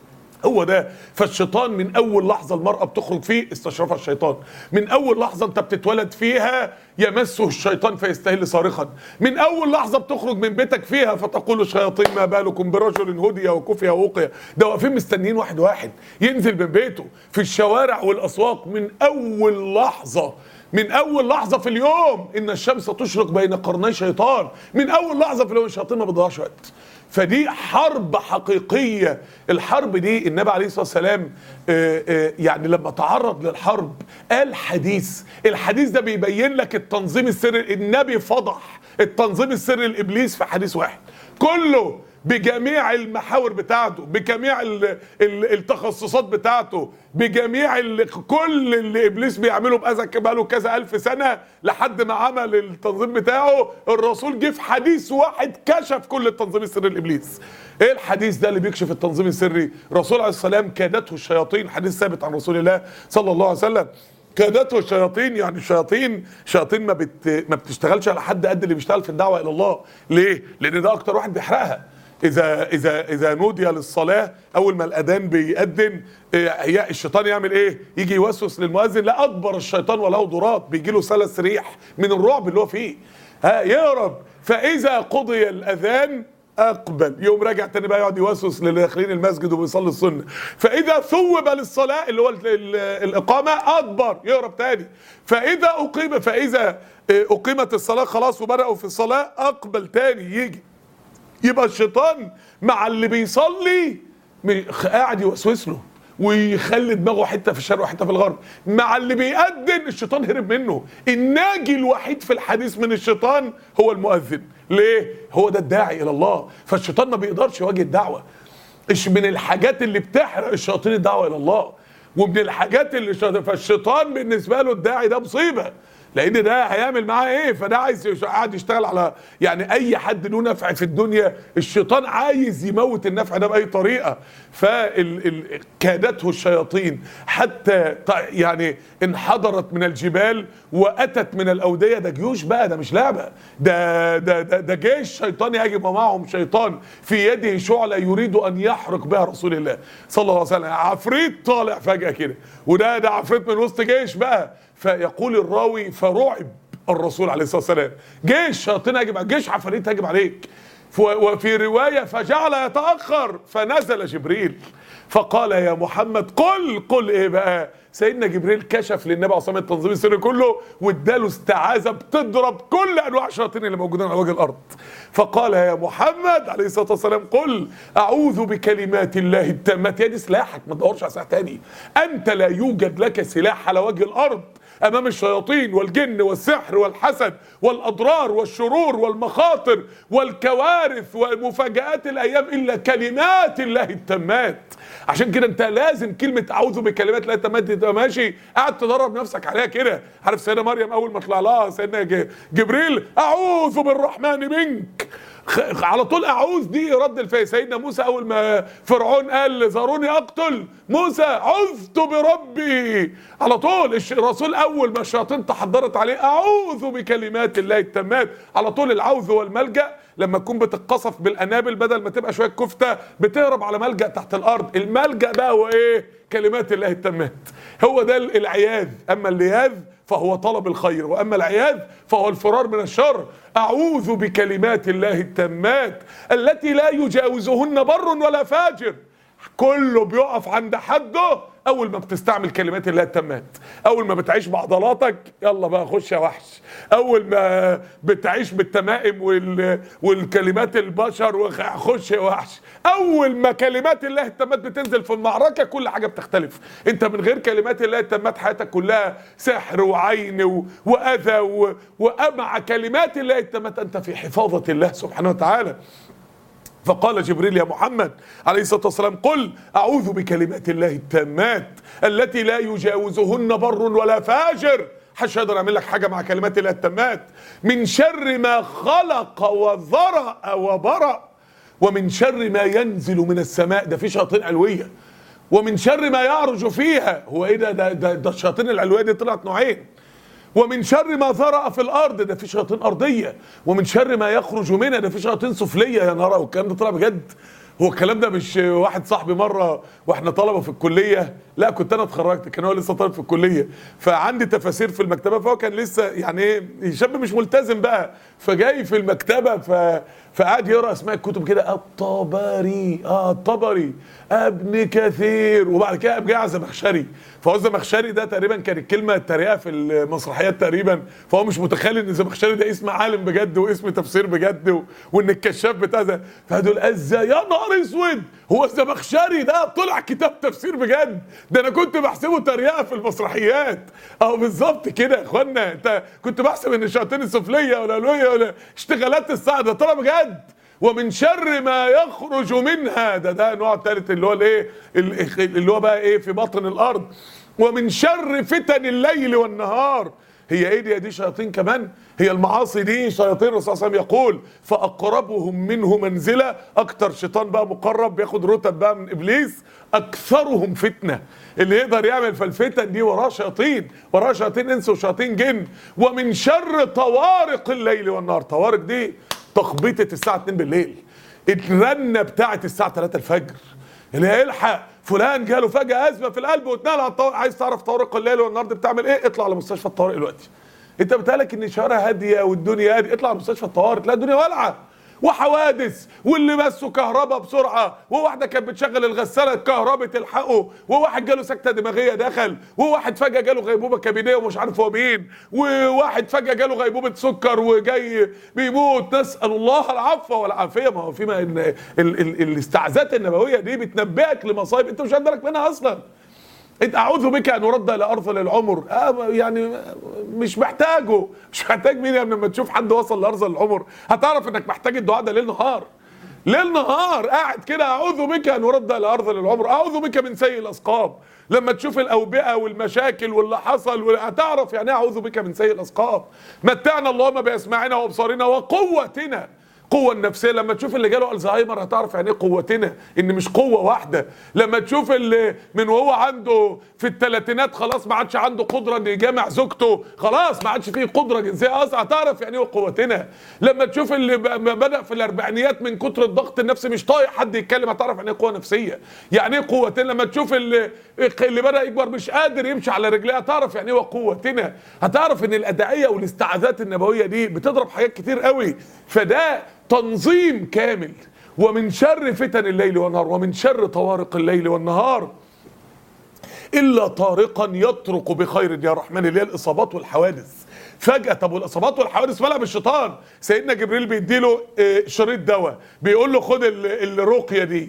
هو ده فالشيطان من اول لحظه المراه بتخرج فيه استشرفها الشيطان من اول لحظه انت بتتولد فيها يمسه الشيطان فيستهل صارخا من اول لحظه بتخرج من بيتك فيها فتقول الشياطين ما بالكم برجل هدي وكفي ووقي ده واقفين مستنيين واحد واحد ينزل من بيته في الشوارع والاسواق من اول لحظه من اول لحظه في اليوم ان الشمس تشرق بين قرني شيطان من اول لحظه في اليوم الشياطين ما بيضيعش وقت فدي حرب حقيقية الحرب دي النبي عليه الصلاة والسلام آه، آه، يعني لما تعرض للحرب قال حديث الحديث ده بيبين لك التنظيم السري النبي فضح التنظيم السري الإبليس في حديث واحد كله بجميع المحاور بتاعته بجميع ال- ال- التخصصات بتاعته بجميع ال- كل اللي ابليس بيعمله باذى بقاله كذا الف سنه لحد ما عمل التنظيم بتاعه الرسول جه في حديث واحد كشف كل التنظيم السري لابليس ايه الحديث ده اللي بيكشف التنظيم السري الرسول عليه السلام كادته الشياطين حديث ثابت عن رسول الله صلى الله عليه وسلم كادته الشياطين يعني الشياطين شياطين ما بت ما بتشتغلش على حد قد اللي بيشتغل في الدعوه الى الله ليه لان ده اكتر واحد بيحرقها اذا اذا اذا نودي للصلاه اول ما الاذان بيأذن إيه، هي الشيطان يعمل ايه يجي يوسوس للمؤذن لا اكبر الشيطان وله ضرات بيجي له سلس ريح من الرعب اللي هو فيه ها يهرب فاذا قضي الاذان اقبل يوم راجع تاني بقى يقعد يوسوس للي داخلين المسجد وبيصلي السنه فاذا ثوب للصلاه اللي هو ال- ال- الاقامه ادبر يهرب تاني فاذا اقيم فاذا آه، اقيمت الصلاه خلاص وبداوا في الصلاه اقبل تاني يجي يبقى الشيطان مع اللي بيصلي م- قاعد يوسوس له ويخلي دماغه حته في الشرق وحته في الغرب مع اللي بيأذن الشيطان هرب منه الناجي الوحيد في الحديث من الشيطان هو المؤذن ليه هو ده الداعي الى الله فالشيطان ما بيقدرش يواجه الدعوه إيش من الحاجات اللي بتحرق الشياطين الدعوه الى الله ومن الحاجات اللي الشيطان فالشيطان بالنسبه له الداعي ده مصيبه لان ده هيعمل معاه ايه فده عايز يش- قاعد يشتغل على يعني اي حد له نفع في الدنيا الشيطان عايز يموت النفع ده باي طريقه فكادته الشياطين حتى ط- يعني انحدرت من الجبال واتت من الاوديه ده جيوش بقى ده مش لعبه ده ده ده, ده جيش شيطاني يهاجم ومعهم شيطان في يده شعله يريد ان يحرق بها رسول الله صلى الله عليه وسلم عفريت طالع فجاه كده وده ده عفريت من وسط جيش بقى فيقول الراوي فرعب الرسول عليه الصلاه والسلام جيش شياطين هاجم عليك، جيش عفاريت هاجم عليك ف- وفي روايه فجعل يتاخر فنزل جبريل فقال يا محمد قل قل ايه بقى سيدنا جبريل كشف للنبي عليه الصلاه والسلام التنظيم السري كله واداله استعاذه بتضرب كل انواع الشياطين اللي موجودين على وجه الارض فقال يا محمد عليه الصلاه والسلام قل اعوذ بكلمات الله التامات يا دي سلاحك ما تدورش على سلاح تاني انت لا يوجد لك سلاح على وجه الارض امام الشياطين والجن والسحر والحسد والاضرار والشرور والمخاطر والكوارث ومفاجات الايام الا كلمات الله التامات عشان كده انت لازم كلمه اعوذ بكلمات الله التامات دي تبقى ماشي قاعد تدرب نفسك عليها كده عارف سيدنا مريم اول ما طلع لها سيدنا ج- جبريل اعوذ بالرحمن منك خ- على طول اعوذ دي رد الفعل سيدنا موسى اول ما فرعون قال ذروني اقتل موسى عذت بربي على طول الش- الرسول اول ما الشياطين تحضرت عليه اعوذ بكلمات الله التامات على طول العوذ والملجا لما تكون بتتقصف بالانابل بدل ما تبقى شويه كفته بتهرب على ملجا تحت الارض الملجا بقى هو ايه كلمات الله التامات هو ده العياذ اما اللياذ فهو طلب الخير واما العياذ فهو الفرار من الشر اعوذ بكلمات الله التامات التي لا يجاوزهن بر ولا فاجر كله بيقف عند حده اول ما بتستعمل كلمات الله التامات اول ما بتعيش بعضلاتك يلا بقى خش يا وحش اول ما بتعيش بالتمائم وال... والكلمات البشر وخ- خش يا وحش اول ما كلمات الله التامات بتنزل في المعركه كل حاجه بتختلف انت من غير كلمات الله التامات حياتك كلها سحر وعين و... واذى و... ومع كلمات الله التامات انت في حفاظه الله سبحانه وتعالى فقال جبريل يا محمد عليه الصلاه والسلام قل اعوذ بكلمات الله التامات التي لا يجاوزهن بر ولا فاجر محدش يقدر يعمل لك حاجه مع كلمات الله التامات من شر ما خلق وذرأ وبرأ ومن شر ما ينزل من السماء ده في شياطين علويه ومن شر ما يعرج فيها هو ايه ده ده ده, ده الشياطين العلويه دي طلعت نوعين ومن شر ما ذرأ في الارض ده في شياطين ارضيه ومن شر ما يخرج منها ده في شياطين سفليه يا نهار والكلام ده طلع بجد هو الكلام ده مش واحد صاحبي مره واحنا طلبه في الكليه لا كنت انا اتخرجت كان هو لسه طالب في الكليه فعندي تفاسير في المكتبه فهو كان لسه يعني ايه شاب مش ملتزم بقى فجاي في المكتبه ف فقعد يقرا اسماء الكتب كده الطبري اه الطبري ابن كثير وبعد كده قام جاي على الزمخشري فهو الزمخشري ده تقريبا كانت الكلمه التريقه في المسرحيات تقريبا فهو مش متخيل ان الزمخشري ده اسم عالم بجد واسم تفسير بجد و... وان الكشاف بتاع ده فدول ازاي يا نهار اسود هو الزمخشري ده طلع كتاب تفسير بجد ده انا كنت بحسبه تريقه في المسرحيات اهو بالظبط كده يا اخوانا انت كنت بحسب ان الشياطين السفليه ولا الويه ولا اشتغالات الساعه ده طلع بجد ومن شر ما يخرج منها ده ده نوع ثالث اللي هو الايه ال- اللي هو بقى ايه في بطن الارض ومن شر فتن الليل والنهار هي ايه دي دي شياطين كمان هي المعاصي دي شياطين الرسول صلى الله عليه وسلم يقول فاقربهم منه منزله اكتر شيطان بقى مقرب بياخد رتب بقى من ابليس اكثرهم فتنه اللي يقدر يعمل فالفتن دي وراه شياطين وراه شياطين انس وشياطين جن ومن شر طوارق الليل والنهار طوارق دي تخبيطه الساعه 2 بالليل الرنه بتاعت الساعه 3 الفجر اللي هيلحق فلان جاله فجاه ازمه في القلب واتنقل على الطوارئ عايز تعرف طوارئ الليل والنهار دي بتعمل ايه اطلع على مستشفى الطوارئ دلوقتي انت بتقالك ان الشوارع هاديه والدنيا هاديه اطلع على مستشفى الطوارئ تلاقي الدنيا والعه وحوادث واللي مسوا كهرباء بسرعه وواحده كانت بتشغل الغساله الكهرباء تلحقه وواحد جاله سكته دماغيه دخل وواحد فجاه جاله غيبوبه كبديه ومش عارف هو مين وواحد فجاه جاله غيبوبه سكر وجاي بيموت نسال الله العفو والعافيه ما هو فيما ان ال- ال- الاستعاذات النبويه دي بتنبئك لمصايب انت مش قادرك منها اصلا انت اعوذ بك ان ارد الى ارض العمر آه يعني مش محتاجه مش محتاج مين يا ابني لما تشوف حد وصل لارض العمر هتعرف انك محتاج الدعاء ده ليل نهار ليل نهار قاعد كده اعوذ بك ان ارد الى ارض العمر اعوذ بك من سيء الاسقام لما تشوف الاوبئه والمشاكل واللي حصل وال- هتعرف يعني ايه اعوذ بك من سيء الاسقام متعنا اللهم باسماعنا وابصارنا وقوتنا القوة النفسية لما تشوف اللي جاله الزهايمر هتعرف يعني ايه قوتنا ان مش قوة واحدة لما تشوف اللي من وهو عنده في الثلاثينات خلاص ما عادش عنده قدرة ان يجامع زوجته خلاص ما عادش فيه قدرة جنسية اصلا هتعرف يعني ايه قوتنا لما تشوف اللي ب- ب- بدأ في الاربعينيات من كتر الضغط النفسي مش طايق حد يتكلم هتعرف يعني ايه قوة نفسية يعني ايه قوتنا لما تشوف اللي اللي بدأ يكبر مش قادر يمشي على رجليه هتعرف يعني ايه قوتنا هتعرف ان الادعية والاستعاذات النبوية دي بتضرب حاجات كتير قوي فده تنظيم كامل ومن شر فتن الليل والنهار ومن شر طوارق الليل والنهار الا طارقا يطرق بخير يا رحمن اللي هي الاصابات والحوادث فجأة طب والاصابات والحوادث مالها بالشيطان سيدنا جبريل بيديله آه، شريط دواء بيقول له خد ال- الرقية دي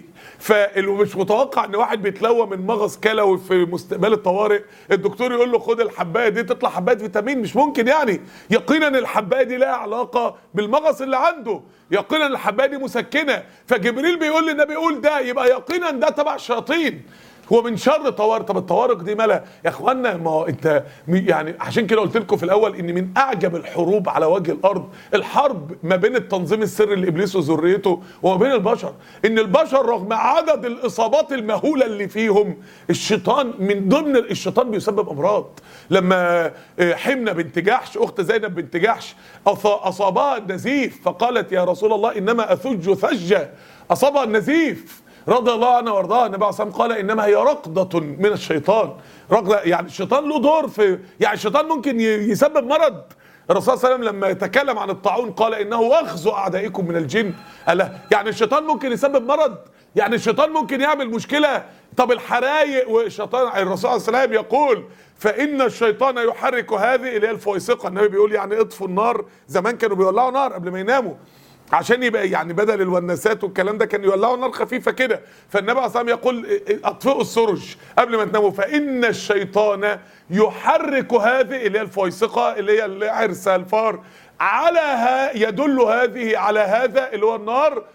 فمش متوقع ان واحد بيتلوى من مغص كلوي في مستقبل الطوارئ الدكتور يقول له خد الحبايه دي تطلع حبايه فيتامين مش ممكن يعني يقينا الحبايه دي لها علاقه بالمغص اللي عنده يقينا الحبايه دي مسكنه فجبريل بيقول للنبي قول ده يبقى يقينا ده تبع الشياطين هو من شر طوارئ طب الطوارئ دي مالها يا اخوانا ما هو انت م- يعني عشان كده قلت لكم في الاول ان من اعجب الحروب على وجه الارض الحرب ما بين التنظيم السري لابليس وذريته وما بين البشر ان البشر رغم عدد الاصابات المهوله اللي فيهم الشيطان من ضمن الشيطان بيسبب امراض لما آه، حمنه بنت جحش اخت زينب بنت جحش أص- اصابها النزيف فقالت يا رسول الله انما اثج ثجه اصابها النزيف رضي الله عنها وارضاها النبي عليه الصلاه والسلام قال انما هي رقده من الشيطان رقده يعني الشيطان له دور في يعني الشيطان ممكن ي- يسبب مرض الرسول صلى الله عليه وسلم لما يتكلم عن الطاعون قال انه اخذ اعدائكم من الجن ألا يعني الشيطان ممكن يسبب مرض يعني الشيطان ممكن يعمل مشكله طب الحرايق والشيطان الرسول عليه السلام يقول فان الشيطان يحرك هذه اللي هي الفويسقه النبي بيقول يعني اطفوا النار زمان كانوا بيولعوا نار قبل ما يناموا عشان يبقى يعني بدل الونسات والكلام ده كان يولعوا نار خفيفه كده فالنبي عليه الصلاه والسلام يقول اطفئوا السرج قبل ما تناموا فان الشيطان يحرك هذه اللي هي الفويسقه اللي هي العرسه الفار على ها يدل هذه على هذا اللي هو النار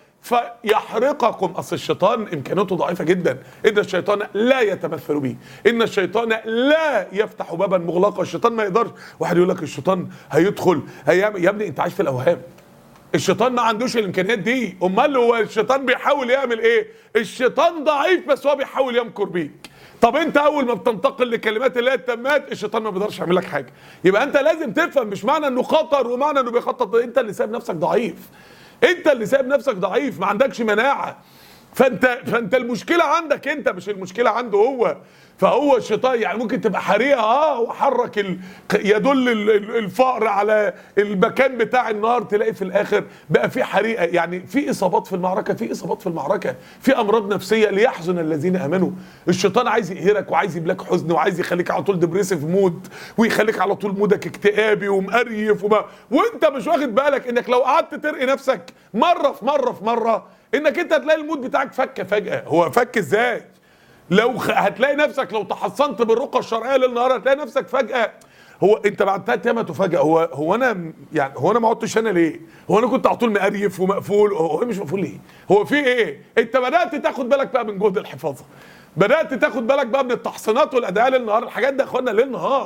فيحرقكم اصل الشيطان امكانياته ضعيفه جدا ان الشيطان لا يتمثل به ان الشيطان لا يفتح بابا مغلقا الشيطان ما يقدرش واحد يقول لك الشيطان هيدخل هيعمل يا ابني انت عايش في الاوهام الشيطان ما عندوش الامكانيات دي امال هو الشيطان بيحاول يعمل ايه الشيطان ضعيف بس هو بيحاول يمكر بيك طب انت اول ما بتنتقل لكلمات الله التامات الشيطان ما بيقدرش يعمل لك حاجه يبقى انت لازم تفهم مش معنى انه خطر ومعنى انه بيخطط انت اللي سايب نفسك ضعيف انت اللي سايب نفسك ضعيف ما عندكش مناعه فانت فانت المشكله عندك انت مش المشكله عنده هو فهو الشيطان يعني ممكن تبقى حريقه اه وحرك ال... يدل ال- ال- الفقر على المكان بتاع النار تلاقي في الاخر بقى في حريقه يعني في اصابات في المعركه في اصابات في المعركه في امراض نفسيه ليحزن الذين امنوا الشيطان عايز يقهرك وعايز يبلاك حزن وعايز يخليك على طول ديبريسيف مود ويخليك على طول مودك اكتئابي ومقريف وما وانت مش واخد بالك انك لو قعدت ترقي نفسك مره في مره في مره انك انت هتلاقي المود بتاعك فك فجاه هو فك ازاي لو خ... هتلاقي نفسك لو تحصنت بالرقى الشرعيه للنهار هتلاقي نفسك فجاه هو انت بعد ثلاث ايام هتفاجئ هو هو انا م- يعني هو انا ما عدتش انا ليه؟ هو انا كنت على طول مقريف ومقفول هو هو مش مقفول ليه؟ هو في ايه؟ انت بدات تاخد بالك بقى من جهد الحفاظه بدات تاخد بالك بقى من التحصينات والادعيه للنهار الحاجات دي يا اخوانا ليل نهار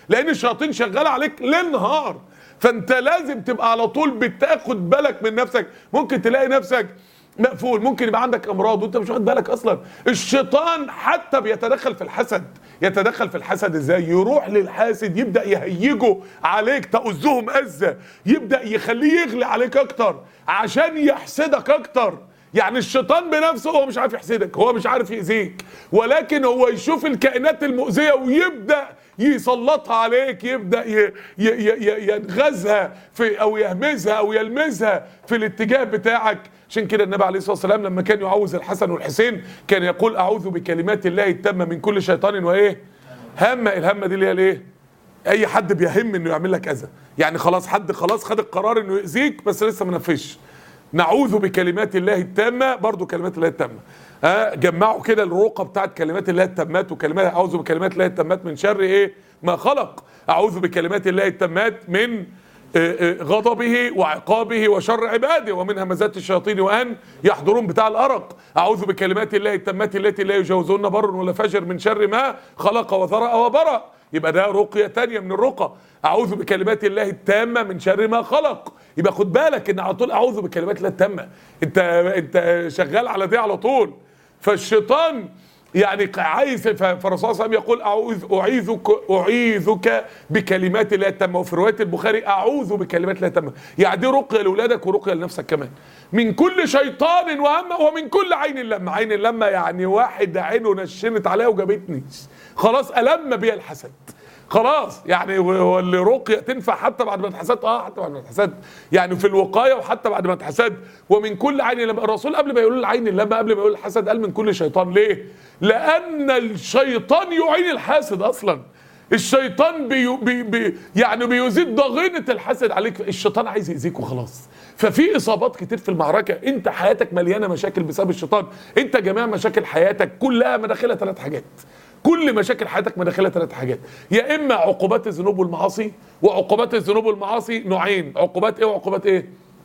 لان الشياطين شغاله عليك ليل نهار فانت لازم تبقى على طول بتاخد بالك من نفسك ممكن تلاقي نفسك مقفول ممكن يبقى عندك امراض وانت مش واخد بالك اصلا الشيطان حتى بيتدخل في الحسد يتدخل في الحسد ازاي يروح للحاسد يبدا يهيجه عليك تؤذه مأذى يبدا يخليه يغلي عليك اكتر عشان يحسدك اكتر يعني الشيطان بنفسه هو مش عارف يحسدك هو مش عارف يأذيك ولكن هو يشوف الكائنات المؤذية ويبدأ يسلطها عليك يبدأ ي- ي- ي- ينغزها في أو يهمزها أو يلمزها في الاتجاه بتاعك عشان كده النبي عليه الصلاة والسلام لما كان يعوز الحسن والحسين كان يقول أعوذ بكلمات الله التامة من كل شيطان وإيه همة الهمة دي اللي هي الإيه اي حد بيهم انه يعمل لك اذى يعني خلاص حد خلاص خد القرار انه يأذيك بس لسه ما نفذش نعوذ بكلمات الله التامه برضو كلمات الله التامه ها جمعوا كده الرقى بتاعت كلمات الله التامات وكلمات اعوذ بكلمات الله التامات من شر ايه ما خلق اعوذ بكلمات الله التامات من آه، آه، غضبه وعقابه وشر عباده ومن همزات الشياطين وان يحضرون بتاع الارق اعوذ بكلمات الله التامات التي لا يجاوزون بر ولا فجر من شر ما خلق وذرأ وبرأ يبقى ده رقية تانية من الرقى أعوذ بكلمات الله التامة من شر ما خلق يبقى خد بالك إن على طول أعوذ بكلمات الله التامة أنت أنت شغال على دي على طول فالشيطان يعني عايز ف- فالرسول صلى الله عليه وسلم يقول أعوذ أعيذك أعيذك بكلمات الله التامة وفي رواية البخاري أعوذ بكلمات الله التامة يعني دي رقية لأولادك ورقية لنفسك كمان من كل شيطان وهمة ومن كل عين لما عين لما يعني واحد عينه نشنت عليا وجابتني خلاص ألم بيا الحسد خلاص يعني هو اللي رقية تنفع حتى بعد ما اتحسدت اه حتى بعد ما اتحسدت يعني في الوقايه وحتى بعد ما اتحسدت ومن كل عين لما الرسول قبل ما يقول العين لما قبل ما يقول الحسد قال من كل شيطان ليه؟ لان الشيطان يعين الحاسد اصلا الشيطان بي بي بي يعني بيزيد ضغينه الحسد عليك الشيطان عايز يأذيك وخلاص ففي اصابات كتير في المعركه انت حياتك مليانه مشاكل بسبب الشيطان انت جميع مشاكل حياتك كلها مداخلها ثلاث حاجات كل مشاكل حياتك مداخلها ثلاث حاجات يا اما عقوبات الذنوب والمعاصي وعقوبات الذنوب والمعاصي نوعين عقوبات ايه وعقوبات ايه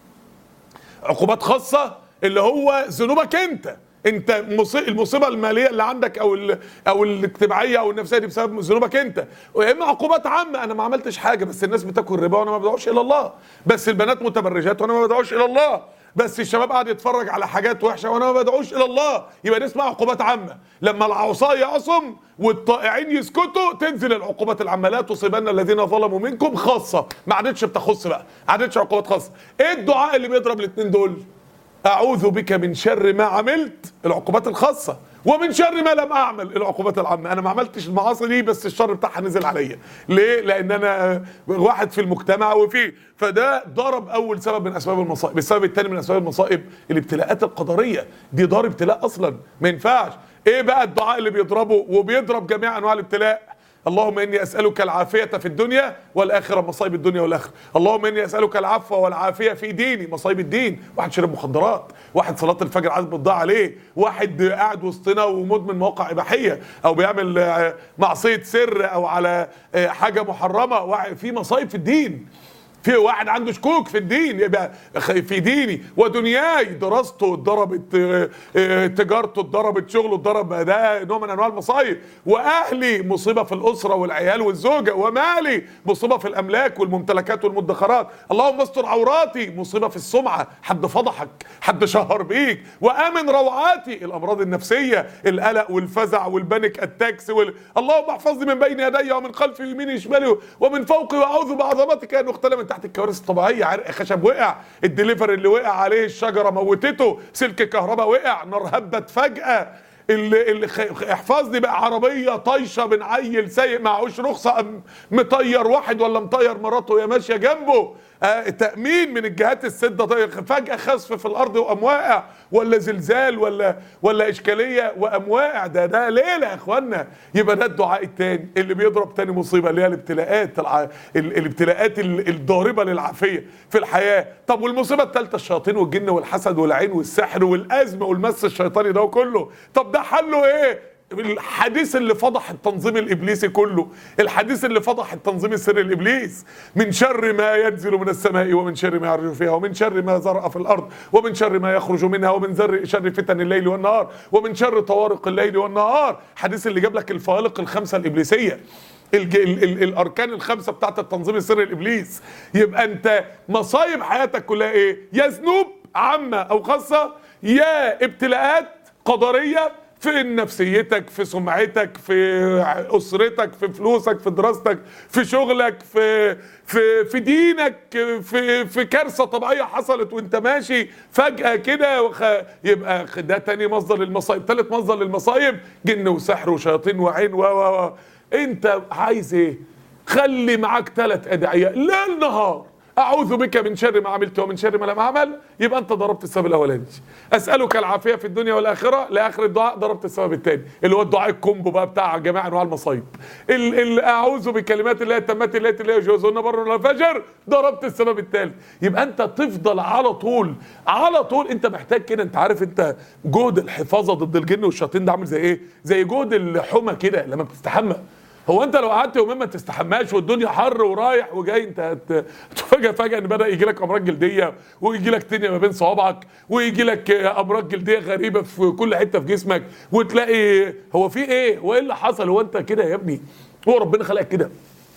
عقوبات خاصه اللي هو ذنوبك انت انت مصي- المصيبه الماليه اللي عندك او ال- او الاجتماعيه او النفسيه دي بسبب ذنوبك انت ويا اما عقوبات عامه انا ما عملتش حاجه بس الناس بتاكل ربا وانا ما بدعوش الى الله بس البنات متبرجات وانا ما بدعوش الى الله بس الشباب قاعد يتفرج على حاجات وحشه وانا ما بدعوش الى الله يبقى دي اسمها عقوبات عامه لما العصاه يعصم والطائعين يسكتوا تنزل العقوبات العامه لا تصيبن الذين ظلموا منكم خاصه ما عادتش بتخص بقى ما عادتش عقوبات خاصه ايه الدعاء اللي بيضرب الاثنين دول اعوذ بك من شر ما عملت العقوبات الخاصه ومن شر ما لم اعمل العقوبات العامه انا ما عملتش المعاصي دي بس الشر بتاعها نزل عليا ليه لان انا واحد في المجتمع وفيه فده ضرب اول سبب من اسباب المصائب السبب الثاني من اسباب المصائب الابتلاءات القدريه دي دار ابتلاء اصلا ما ينفعش ايه بقى الدعاء اللي بيضربه وبيضرب جميع انواع الابتلاء اللهم اني اسالك العافيه في الدنيا والاخره مصايب الدنيا والاخره اللهم اني اسالك العفو والعافيه في ديني مصايب الدين واحد شرب مخدرات واحد صلاه الفجر عايز بتضيع عليه واحد قاعد وسطنا ومدمن مواقع اباحيه او بيعمل آه، معصيه سر او على آه، حاجه محرمه واحد- في مصايب في الدين في واحد عنده شكوك في الدين يبقى خ- في ديني ودنياي دراسته اتضربت آه، آه، تجارته اتضربت شغله اتضرب ده نوع من انواع المصايب واهلي مصيبه في الاسره والعيال والزوجه ومالي مصيبه في الاملاك والممتلكات والمدخرات اللهم استر عوراتي مصيبه في السمعه حد فضحك حد شهر بيك وامن روعاتي الامراض النفسيه القلق والفزع والبانيك اتاكس وال... اللهم احفظني من بين يدي ومن خلفي ويميني شمالي ومن فوقي واعوذ بعظمتك ان اختل من تحت الكوارث الطبيعيه عرق خشب وقع الدليفر اللي وقع عليه الشجره موتته سلك كهرباء وقع نار هبت فجاه اللي, اللي خ- احفظني بقى عربيه طايشه من عيل سايق معهوش رخصه قام مطير واحد ولا مطير مراته وهي ماشيه جنبه آه تامين من الجهات السته طيب فجاه خسف في الارض وقام واقع ولا زلزال ولا ولا اشكاليه وقام واقع ده ده ليله يا اخوانا يبقى ده الدعاء التاني اللي بيضرب تاني مصيبه اللي هي الابتلاءات الع... ال- الابتلاءات ال- الضاربه للعافيه في الحياه طب والمصيبه الثالثه الشياطين والجن والحسد والعين والسحر والازمه والمس الشيطاني ده كله طب ده حله ايه الحديث اللي فضح التنظيم الابليسي كله الحديث اللي فضح التنظيم السري الابليس من شر ما ينزل من السماء ومن شر ما يعرج فيها ومن شر ما زرع في الارض ومن شر ما يخرج منها ومن زر شر فتن الليل والنهار ومن شر طوارق الليل والنهار حديث اللي جاب لك الفوالق الخمسه الابليسيه الج... ال... ال... الاركان الخمسه بتاعت التنظيم السري الابليس يبقى انت مصايب حياتك كلها ايه يا ذنوب عامه او خاصه يا ابتلاءات قدريه في نفسيتك في سمعتك في اسرتك في فلوسك في دراستك في شغلك في في في دينك في في كارثه طبيعيه حصلت وانت ماشي فجاه كده وخ... يبقى ده تاني مصدر للمصايب تالت مصدر للمصايب جن وسحر وشياطين وعين و و و انت عايز ايه خلي معاك ثلاث ادعيه ليل نهار اعوذ بك من شر ما عملت ومن شر ما لم اعمل يبقى انت ضربت السبب الاولاني اسالك العافيه في الدنيا والاخره لاخر الدعاء ضربت السبب الثاني اللي هو الدعاء الكومبو بقى بتاع جميع انواع المصايب ال ال اعوذ بكلمات الله التامات التي لا يجوزهن بر ولا فجر ضربت السبب الثالث يبقى انت تفضل على طول على طول انت محتاج كده انت عارف انت جهد الحفاظه ضد الجن والشياطين ده عامل زي ايه زي جهد الحمى كده لما بتستحمى هو انت لو قعدت يومين ما تستحماش والدنيا حر ورايح وجاي انت هت- تفاجئ فجاه ان بدا يجي لك امراض جلديه ويجي لك تنيه ما بين صوابعك ويجي لك امراض جلديه غريبه في كل حته في جسمك وتلاقي هو في ايه؟ وايه اللي حصل؟ هو انت كده يا ابني هو ربنا خلقك كده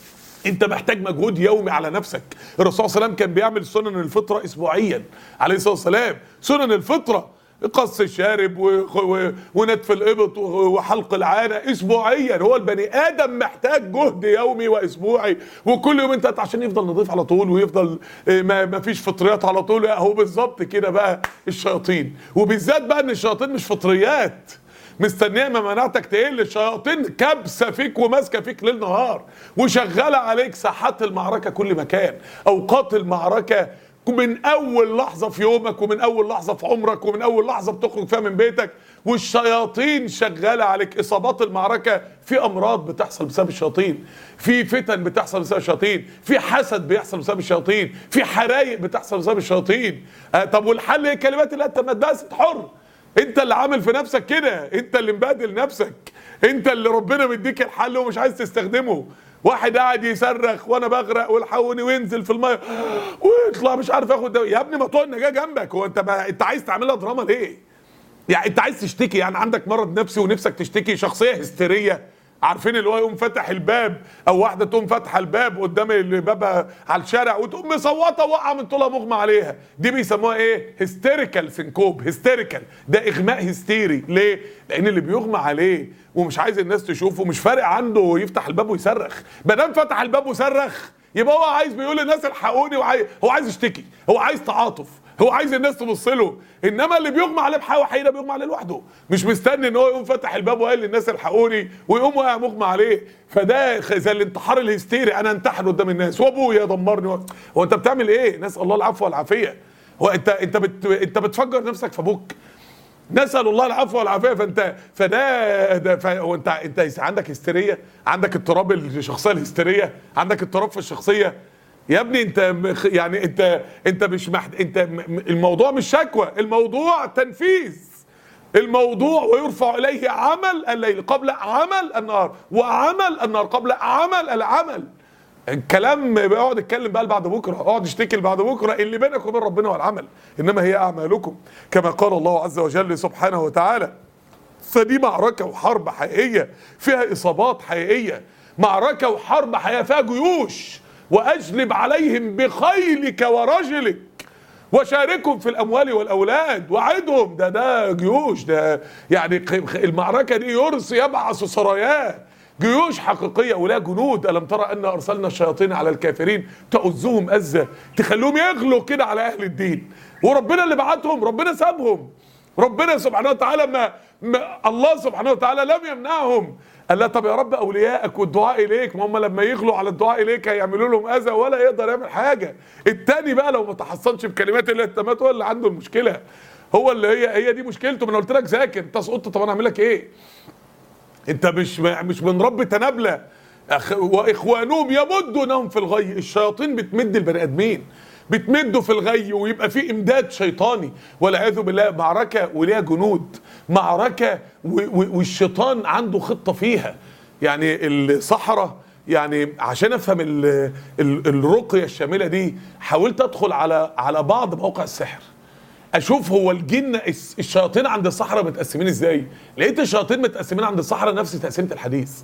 انت محتاج مجهود يومي على نفسك الرسول صلى الله عليه وسلم كان بيعمل سنن الفطره اسبوعيا عليه الصلاه والسلام سنن الفطره قص الشارب و... و... ونتف الابط و... وحلق العانه اسبوعيا هو البني ادم محتاج جهد يومي واسبوعي وكل يوم انت عشان يفضل نظيف على طول ويفضل اه، ما... ما فيش فطريات على طول هو بالظبط كده بقى الشياطين وبالذات بقى ان الشياطين مش فطريات مستنيه ما مناعتك تقل الشياطين كبسه فيك وماسكه فيك ليل نهار وشغاله عليك ساحات المعركه كل مكان اوقات المعركه من اول لحظه في يومك ومن اول لحظه في عمرك ومن اول لحظه بتخرج فيها من بيتك والشياطين شغاله عليك اصابات المعركه في امراض بتحصل بسبب الشياطين في فتن بتحصل بسبب الشياطين في حسد بيحصل بسبب الشياطين في حرايق بتحصل بسبب الشياطين آه طب والحل ايه كلمات الله انت ما تبقى حر انت اللي عامل في نفسك كده انت اللي مبادل نفسك انت اللي ربنا مديك الحل ومش عايز تستخدمه واحد قاعد يصرخ وانا بغرق والحقوني وينزل في الميه ويطلع مش عارف ياخد دواء يا ابني ما تقعد نجاه جنبك هو انت ما انت عايز تعملها دراما ليه؟ يعني انت عايز تشتكي يعني عندك مرض نفسي ونفسك تشتكي شخصيه هستيريه عارفين اللي هو يقوم فاتح الباب او واحده تقوم فاتحه الباب قدام الباب على الشارع وتقوم مصوته وقع من طولها مغمى عليها دي بيسموها ايه هيستيريكال سنكوب هيستيريكال ده اغماء هستيري ليه لان اللي بيغمى عليه ومش عايز الناس تشوفه مش فارق عنده يفتح الباب ويصرخ ما دام فتح الباب وصرخ يبقى هو عايز بيقول للناس الحقوني وعايز هو عايز يشتكي هو عايز تعاطف هو عايز الناس تبص له انما اللي بيغمى عليه بحاجه وحيده بيغمى عليه لوحده مش مستني ان هو يقوم فتح الباب وقال للناس الحقوني ويقوم واقع مغمى عليه فده خ- زي الانتحار الهستيري انا انتحر قدام الناس وابويا دمرني هو انت بتعمل ايه نسال الله العفو والعافيه هو انت انت بت انت بتفجر نفسك في ابوك نسال الله العفو والعافيه فانت فده ده ف- هو انت انت عندك هستيريه عندك اضطراب الشخصيه الهستيريه عندك اضطراب في الشخصيه يا ابني انت مخ- يعني انت انت مش محت... انت م- م- الموضوع مش شكوى الموضوع تنفيذ الموضوع ويرفع اليه عمل الليل قبل عمل النهار وعمل النهار قبل عمل العمل الكلام بيقعد يتكلم بقى بعد بكره اقعد اشتكي بعد بكره اللي بينك وبين ربنا والعمل انما هي اعمالكم كما قال الله عز وجل سبحانه وتعالى فدي معركة وحرب حقيقية فيها إصابات حقيقية معركة وحرب حقيقية فيها جيوش وأجلب عليهم بخيلك ورجلك وشاركهم في الأموال والأولاد وعدهم ده ده جيوش ده يعني خ- المعركة دي يرسي يبعث سراياه جيوش حقيقية ولا جنود ألم ترى أن أرسلنا الشياطين على الكافرين تؤزهم أزة تخلوهم يغلوا كده على أهل الدين وربنا اللي بعتهم ربنا سابهم ربنا سبحانه وتعالى ما, ما الله سبحانه وتعالى لم يمنعهم قال لا طب يا رب اوليائك والدعاء اليك ما هم لما يغلوا على الدعاء اليك هيعملوا لهم اذى ولا يقدر يعمل حاجه التاني بقى لو ما تحصنش بكلمات الله التامات هو اللي عنده المشكله هو اللي هي هي دي مشكلته ما انا قلت لك ذاكر انت سقطت طب انا اعمل لك ايه انت مش مش من رب تنابله أخ واخوانهم يمدونهم في الغي الشياطين بتمد البني ادمين بتمده في الغي ويبقى في امداد شيطاني والعياذ بالله معركه وليها جنود معركه و- و- والشيطان عنده خطه فيها يعني الصحراء يعني عشان افهم ال- ال- الرقيه الشامله دي حاولت ادخل على على بعض مواقع السحر اشوف هو الجن الس- الشياطين عند الصحراء متقسمين ازاي لقيت الشياطين متقسمين عند الصحراء نفس تقسيمه الحديث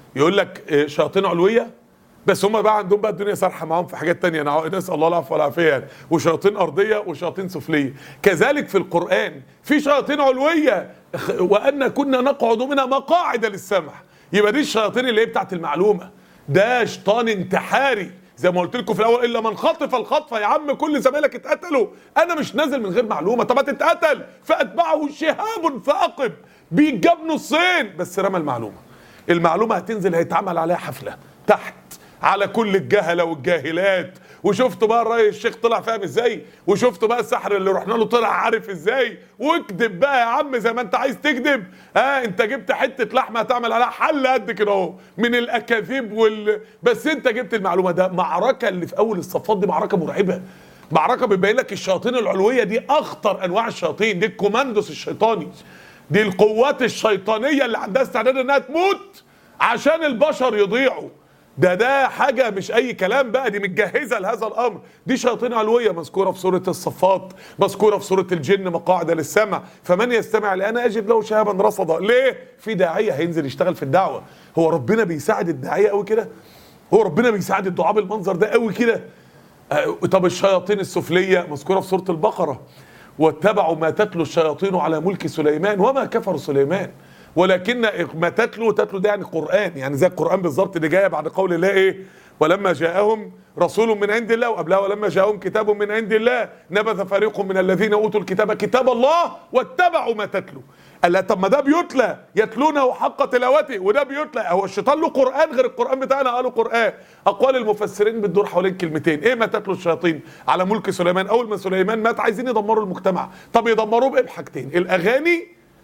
يقول لك آه، شياطين علويه بس هم بقى عندهم بقى الدنيا سارحه معاهم في حاجات تانية نع- نسال الله العفو والعافيه يعني وشياطين ارضيه وشياطين سفليه كذلك في القران في شياطين علويه خ- وان كنا نقعد منها مقاعد للسمع يبقى دي الشياطين اللي هي بتاعت المعلومه ده شيطان انتحاري زي ما قلت لكم في الاول الا من خطف الخطفه يا عم كل زمايلك اتقتلوا انا مش نازل من غير معلومه طب هتتقتل فاتبعه شهاب ثاقب بيتجاب نصين بس رمى المعلومه المعلومه هتنزل هيتعمل عليها حفله تحت على كل الجهله والجاهلات وشفتوا بقى الراي الشيخ طلع فاهم ازاي وشفتوا بقى السحر اللي رحنا له طلع عارف ازاي واكذب بقى يا عم زي ما انت عايز تكذب ها انت جبت حته لحمه هتعمل عليها حل قد كده اهو من الاكاذيب وال بس انت جبت المعلومه ده معركه اللي في اول الصفات دي معركه مرعبه معركه بتبين لك الشياطين العلويه دي اخطر انواع الشياطين دي الكوماندوس الشيطاني دي القوات الشيطانيه اللي عندها استعداد انها تموت عشان البشر يضيعوا ده ده حاجه مش اي كلام بقى دي متجهزه لهذا الامر دي شياطين علويه مذكوره في سوره الصفات مذكوره في سوره الجن مقاعد للسمع فمن يستمع الان اجد له شهابا رصدا ليه في داعيه هينزل يشتغل في الدعوه هو ربنا بيساعد الداعيه قوي كده هو ربنا بيساعد الدعاء بالمنظر ده قوي كده آه، طب الشياطين السفليه مذكوره في سوره البقره واتبعوا ما تتلو الشياطين على ملك سليمان وما كفر سليمان ولكن ما تتلو تتلو ده يعني قران يعني زي القران بالظبط اللي جايه بعد قول الله ايه ولما جاءهم رسول من عند الله وقبلها ولما جاءهم كتاب من عند الله نبذ فريق من الذين اوتوا الكتاب كتاب الله واتبعوا ما تتلو قال لا طب ما ده بيتلى يتلونه حق تلاوته وده بيتلى هو الشيطان له قران غير القران بتاعنا قالوا قران اقوال المفسرين بتدور حوالين كلمتين ايه ما تتلو الشياطين على ملك سليمان اول ما سليمان مات عايزين يدمروا المجتمع طب يدمروه بايه بحاجتين الاغاني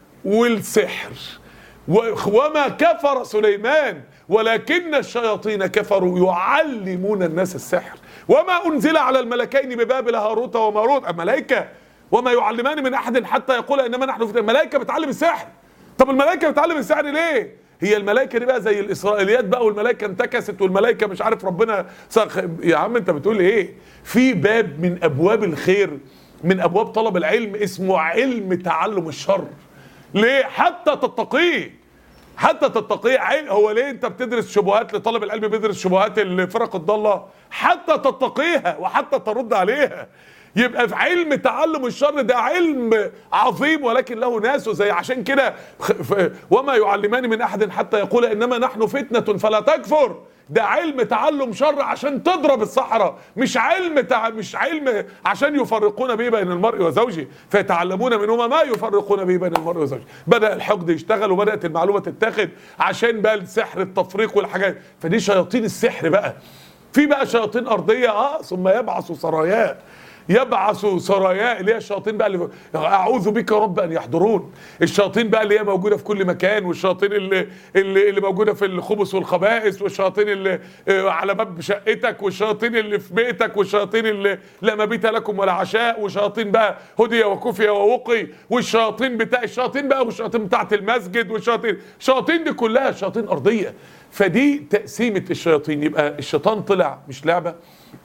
والسحر و- وما كفر سليمان ولكن الشياطين كفروا يعلمون الناس السحر وما انزل على الملكين ببابل هاروت وماروت الملائكه وما يعلمان من احد حتى يقول انما نحن في الملائكه بتعلم السحر طب الملائكه بتعلم السحر ليه هي الملائكه دي بقى زي الاسرائيليات بقى والملائكه انتكست والملائكه مش عارف ربنا سخ... يا عم انت بتقول ايه في باب من ابواب الخير من ابواب طلب العلم اسمه علم تعلم الشر ليه حتى تتقيه حتى تتقيه عين هو ليه انت بتدرس شبهات لطالب العلم بيدرس شبهات الفرق الضاله حتى تتقيها وحتى ترد عليها يبقى في علم تعلم الشر ده علم عظيم ولكن له ناس زي عشان كده خ- ف- وما يعلمان من احد حتى يقول انما نحن فتنه فلا تكفر ده علم تعلم شر عشان تضرب الصحراء مش علم تع... مش علم عشان يفرقون به بين المرء وزوجه فيتعلمون منهما ما يفرقون به بين المرء وزوجه بدا الحقد يشتغل وبدات المعلومه تتاخد عشان بقى السحر التفريق والحاجات فدي شياطين السحر بقى في بقى شياطين ارضيه اه ثم يبعث سرايا يبعث سرايا اللي هي الشياطين بقى اللي اعوذ بك يا رب ان يحضرون الشياطين بقى اللي هي موجوده في كل مكان والشياطين اللي اللي, اللي موجوده في الخبث والخبائث والشياطين اللي آه، على باب شقتك والشياطين اللي في بيتك والشياطين اللي لا مبيت لكم ولا عشاء وشياطين بقى هدي وكفي ووقي والشياطين بتاع الشياطين بقى والشياطين بتاعت المسجد والشياطين الشياطين دي كلها شياطين ارضيه فدي تقسيمه الشياطين يبقى الشيطان طلع مش لعبه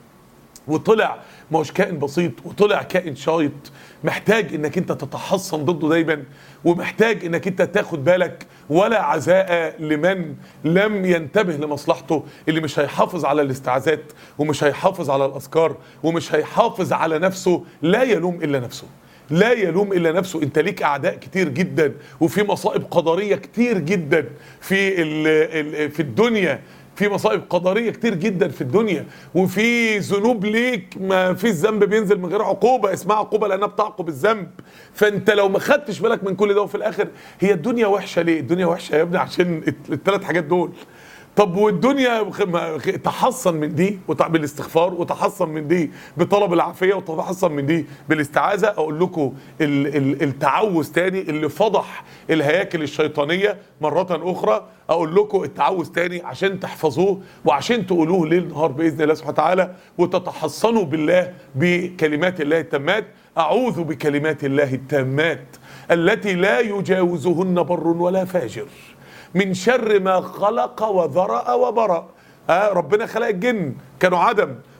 وطلع ما هوش كائن بسيط وطلع كائن شايط محتاج انك انت تتحصن ضده دايما ومحتاج انك انت تاخد بالك ولا عزاء لمن لم ينتبه لمصلحته اللي مش هيحافظ على الاستعاذات ومش هيحافظ على الاذكار ومش هيحافظ على نفسه لا يلوم الا نفسه لا يلوم الا نفسه انت ليك اعداء كتير جدا وفي مصائب قدريه كتير جدا في ال ال في الدنيا في مصائب قدريه كتير جدا في الدنيا وفي ذنوب ليك ما في الذنب بينزل من غير عقوبه اسمها عقوبه لانها بتعقب الذنب فانت لو ما خدتش بالك من كل ده وفي الاخر هي الدنيا وحشه ليه الدنيا وحشه يا ابني عشان الثلاث حاجات دول طب والدنيا خ- ما- خ- تحصن من دي وتع- بالاستغفار وتحصن من دي بطلب العافيه وتحصن من دي بالاستعاذه اقول لكم ال- ال- التعوذ تاني اللي فضح الهياكل الشيطانيه مره اخرى اقول لكم التعوذ تاني عشان تحفظوه وعشان تقولوه ليل نهار باذن الله سبحانه وتعالى وتتحصنوا بالله بكلمات الله التامات اعوذ بكلمات الله التامات التي لا يجاوزهن بر ولا فاجر من شر ما خلق وذرأ وبرأ آه ربنا خلق الجن كانوا عدم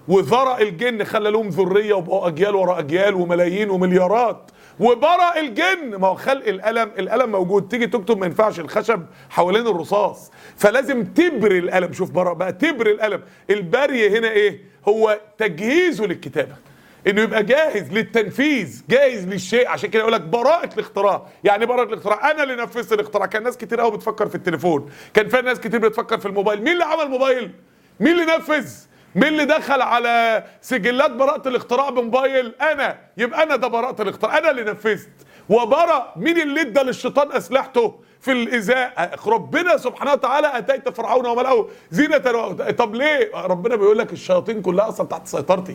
وذرأ الجن خلى لهم ذريه وبقوا اجيال ورا اجيال وملايين ومليارات وبرأ الجن ما هو خلق القلم القلم موجود تيجي تكتب ما ينفعش الخشب حوالين الرصاص فلازم تبري القلم شوف برأ بقى تبري القلم البري هنا ايه هو تجهيزه للكتابه انه يبقى جاهز للتنفيذ جاهز للشيء عشان كده يقول لك براءة الاختراع يعني براءة الاختراع انا اللي نفذت الاختراع كان ناس كتير قوي بتفكر في التليفون كان في ناس كتير بتفكر في الموبايل مين اللي عمل موبايل مين اللي نفذ مين اللي دخل على سجلات براءة الاختراع بموبايل انا يبقى انا ده براءة الاختراع انا اللي نفذت وبرأ مين اللي ادى للشيطان اسلحته في الإزاء ربنا سبحانه وتعالى أتيت فرعون وملأه زينة طب ليه ربنا بيقول لك الشياطين كلها أصلا تحت سيطرتي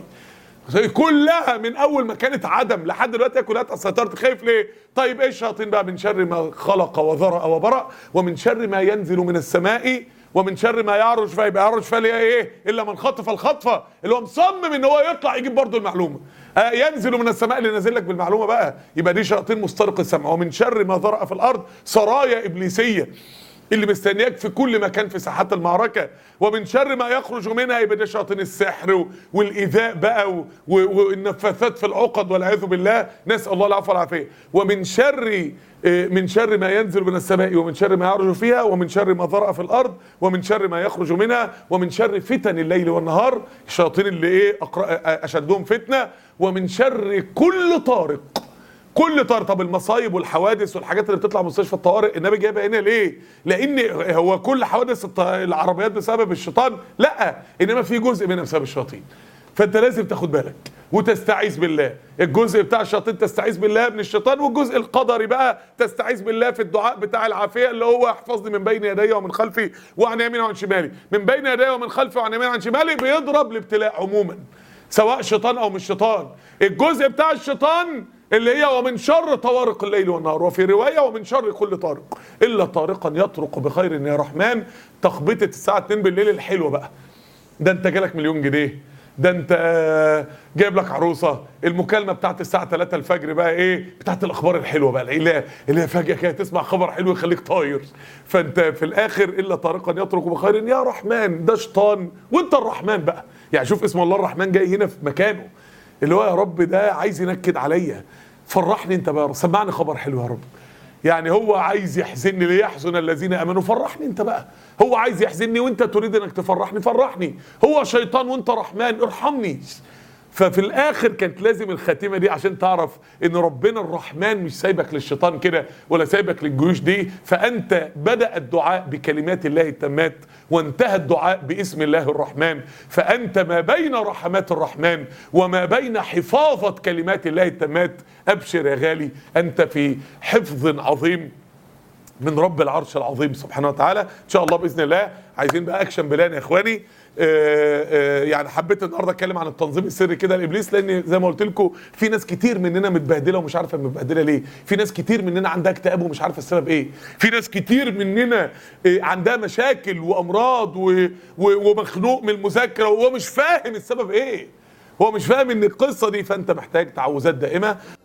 كلها من اول ما كانت عدم لحد دلوقتي كلها تحت سيطرتي خايف ليه طيب ايه الشياطين بقى من شر ما خلق وذرأ وبرأ ومن شر ما ينزل من السماء ومن شر ما يعرج فيبقى يعرج فيها ايه الا من خطف الخطفه اللي هو مصمم ان هو يطلع يجيب برضه المعلومه آه ينزل من السماء اللي نازل لك بالمعلومه بقى يبقى دي شياطين مسترق السمع ومن شر ما ذرأ في الارض سرايا ابليسيه اللي مستنياك في كل مكان في ساحات المعركه ومن شر ما يخرج منها يبقى ده شياطين السحر والايذاء بقى والنفاثات في العقد والعياذ بالله نسال الله العفو والعافيه ومن شر من شر ما ينزل من السماء ومن شر ما يعرج فيها ومن شر ما ذرأ في الارض ومن شر ما يخرج منها ومن شر فتن الليل والنهار الشياطين اللي ايه اشدهم فتنه ومن شر كل طارق كل طار طب المصايب والحوادث والحاجات اللي بتطلع مستشفى الطوارئ النبي جايبها هنا ليه؟ لان هو كل حوادث العربيات بسبب الشيطان؟ لا انما في جزء منها بسبب الشياطين. فانت لازم تاخد بالك وتستعيذ بالله الجزء بتاع الشياطين تستعيذ بالله من الشيطان والجزء القدري بقى تستعيذ بالله في الدعاء بتاع العافيه اللي هو احفظني من بين يدي ومن خلفي وعن يميني وعن شمالي من بين يدي ومن خلفي وعن يميني وعن شمالي بيضرب الابتلاء عموما سواء شيطان او مش شيطان الجزء بتاع الشيطان اللي هي ومن شر طوارق الليل والنهار وفي روايه ومن شر كل طارق الا طارقا يطرق بخير يا رحمن تخبطه الساعه 2 بالليل الحلوه بقى ده انت جالك مليون جنيه ده انت جايب لك عروسه المكالمه بتاعت الساعه 3 الفجر بقى ايه بتاعت الاخبار الحلوه بقى اللي اللي هي فجاه كده تسمع خبر حلو يخليك طاير فانت في الاخر الا طارقا يطرق بخير يا رحمن ده شيطان وانت الرحمن بقى يعني شوف اسم الله الرحمن جاي هنا في مكانه اللي هو يا رب ده عايز ينكد عليا فرحني انت بقى يا رب سمعني خبر حلو يا رب يعني هو عايز يحزنني ليحزن الذين امنوا فرحني انت بقى هو عايز يحزنني وانت تريد انك تفرحني فرحني هو شيطان وانت رحمن ارحمني ففي الاخر كانت لازم الخاتمه دي عشان تعرف ان ربنا الرحمن مش سايبك للشيطان كده ولا سايبك للجيوش دي فانت بدا الدعاء بكلمات الله التامات وانتهى الدعاء باسم الله الرحمن فانت ما بين رحمات الرحمن وما بين حفاظه كلمات الله التامات ابشر يا غالي انت في حفظ عظيم من رب العرش العظيم سبحانه وتعالى ان شاء الله باذن الله عايزين بقى اكشن بلان يا اخواني آآ آآ يعني حبيت النهارده اتكلم عن التنظيم السري كده لابليس لان زي ما قلت لكم في ناس كتير مننا متبهدله ومش عارفه متبهدله ليه في ناس كتير مننا عندها اكتئاب ومش عارفه السبب ايه في ناس كتير مننا عندها مشاكل وامراض و... و... ومخنوق من المذاكره وهو مش فاهم السبب ايه هو مش فاهم ان القصه دي فانت محتاج تعوذات دائمه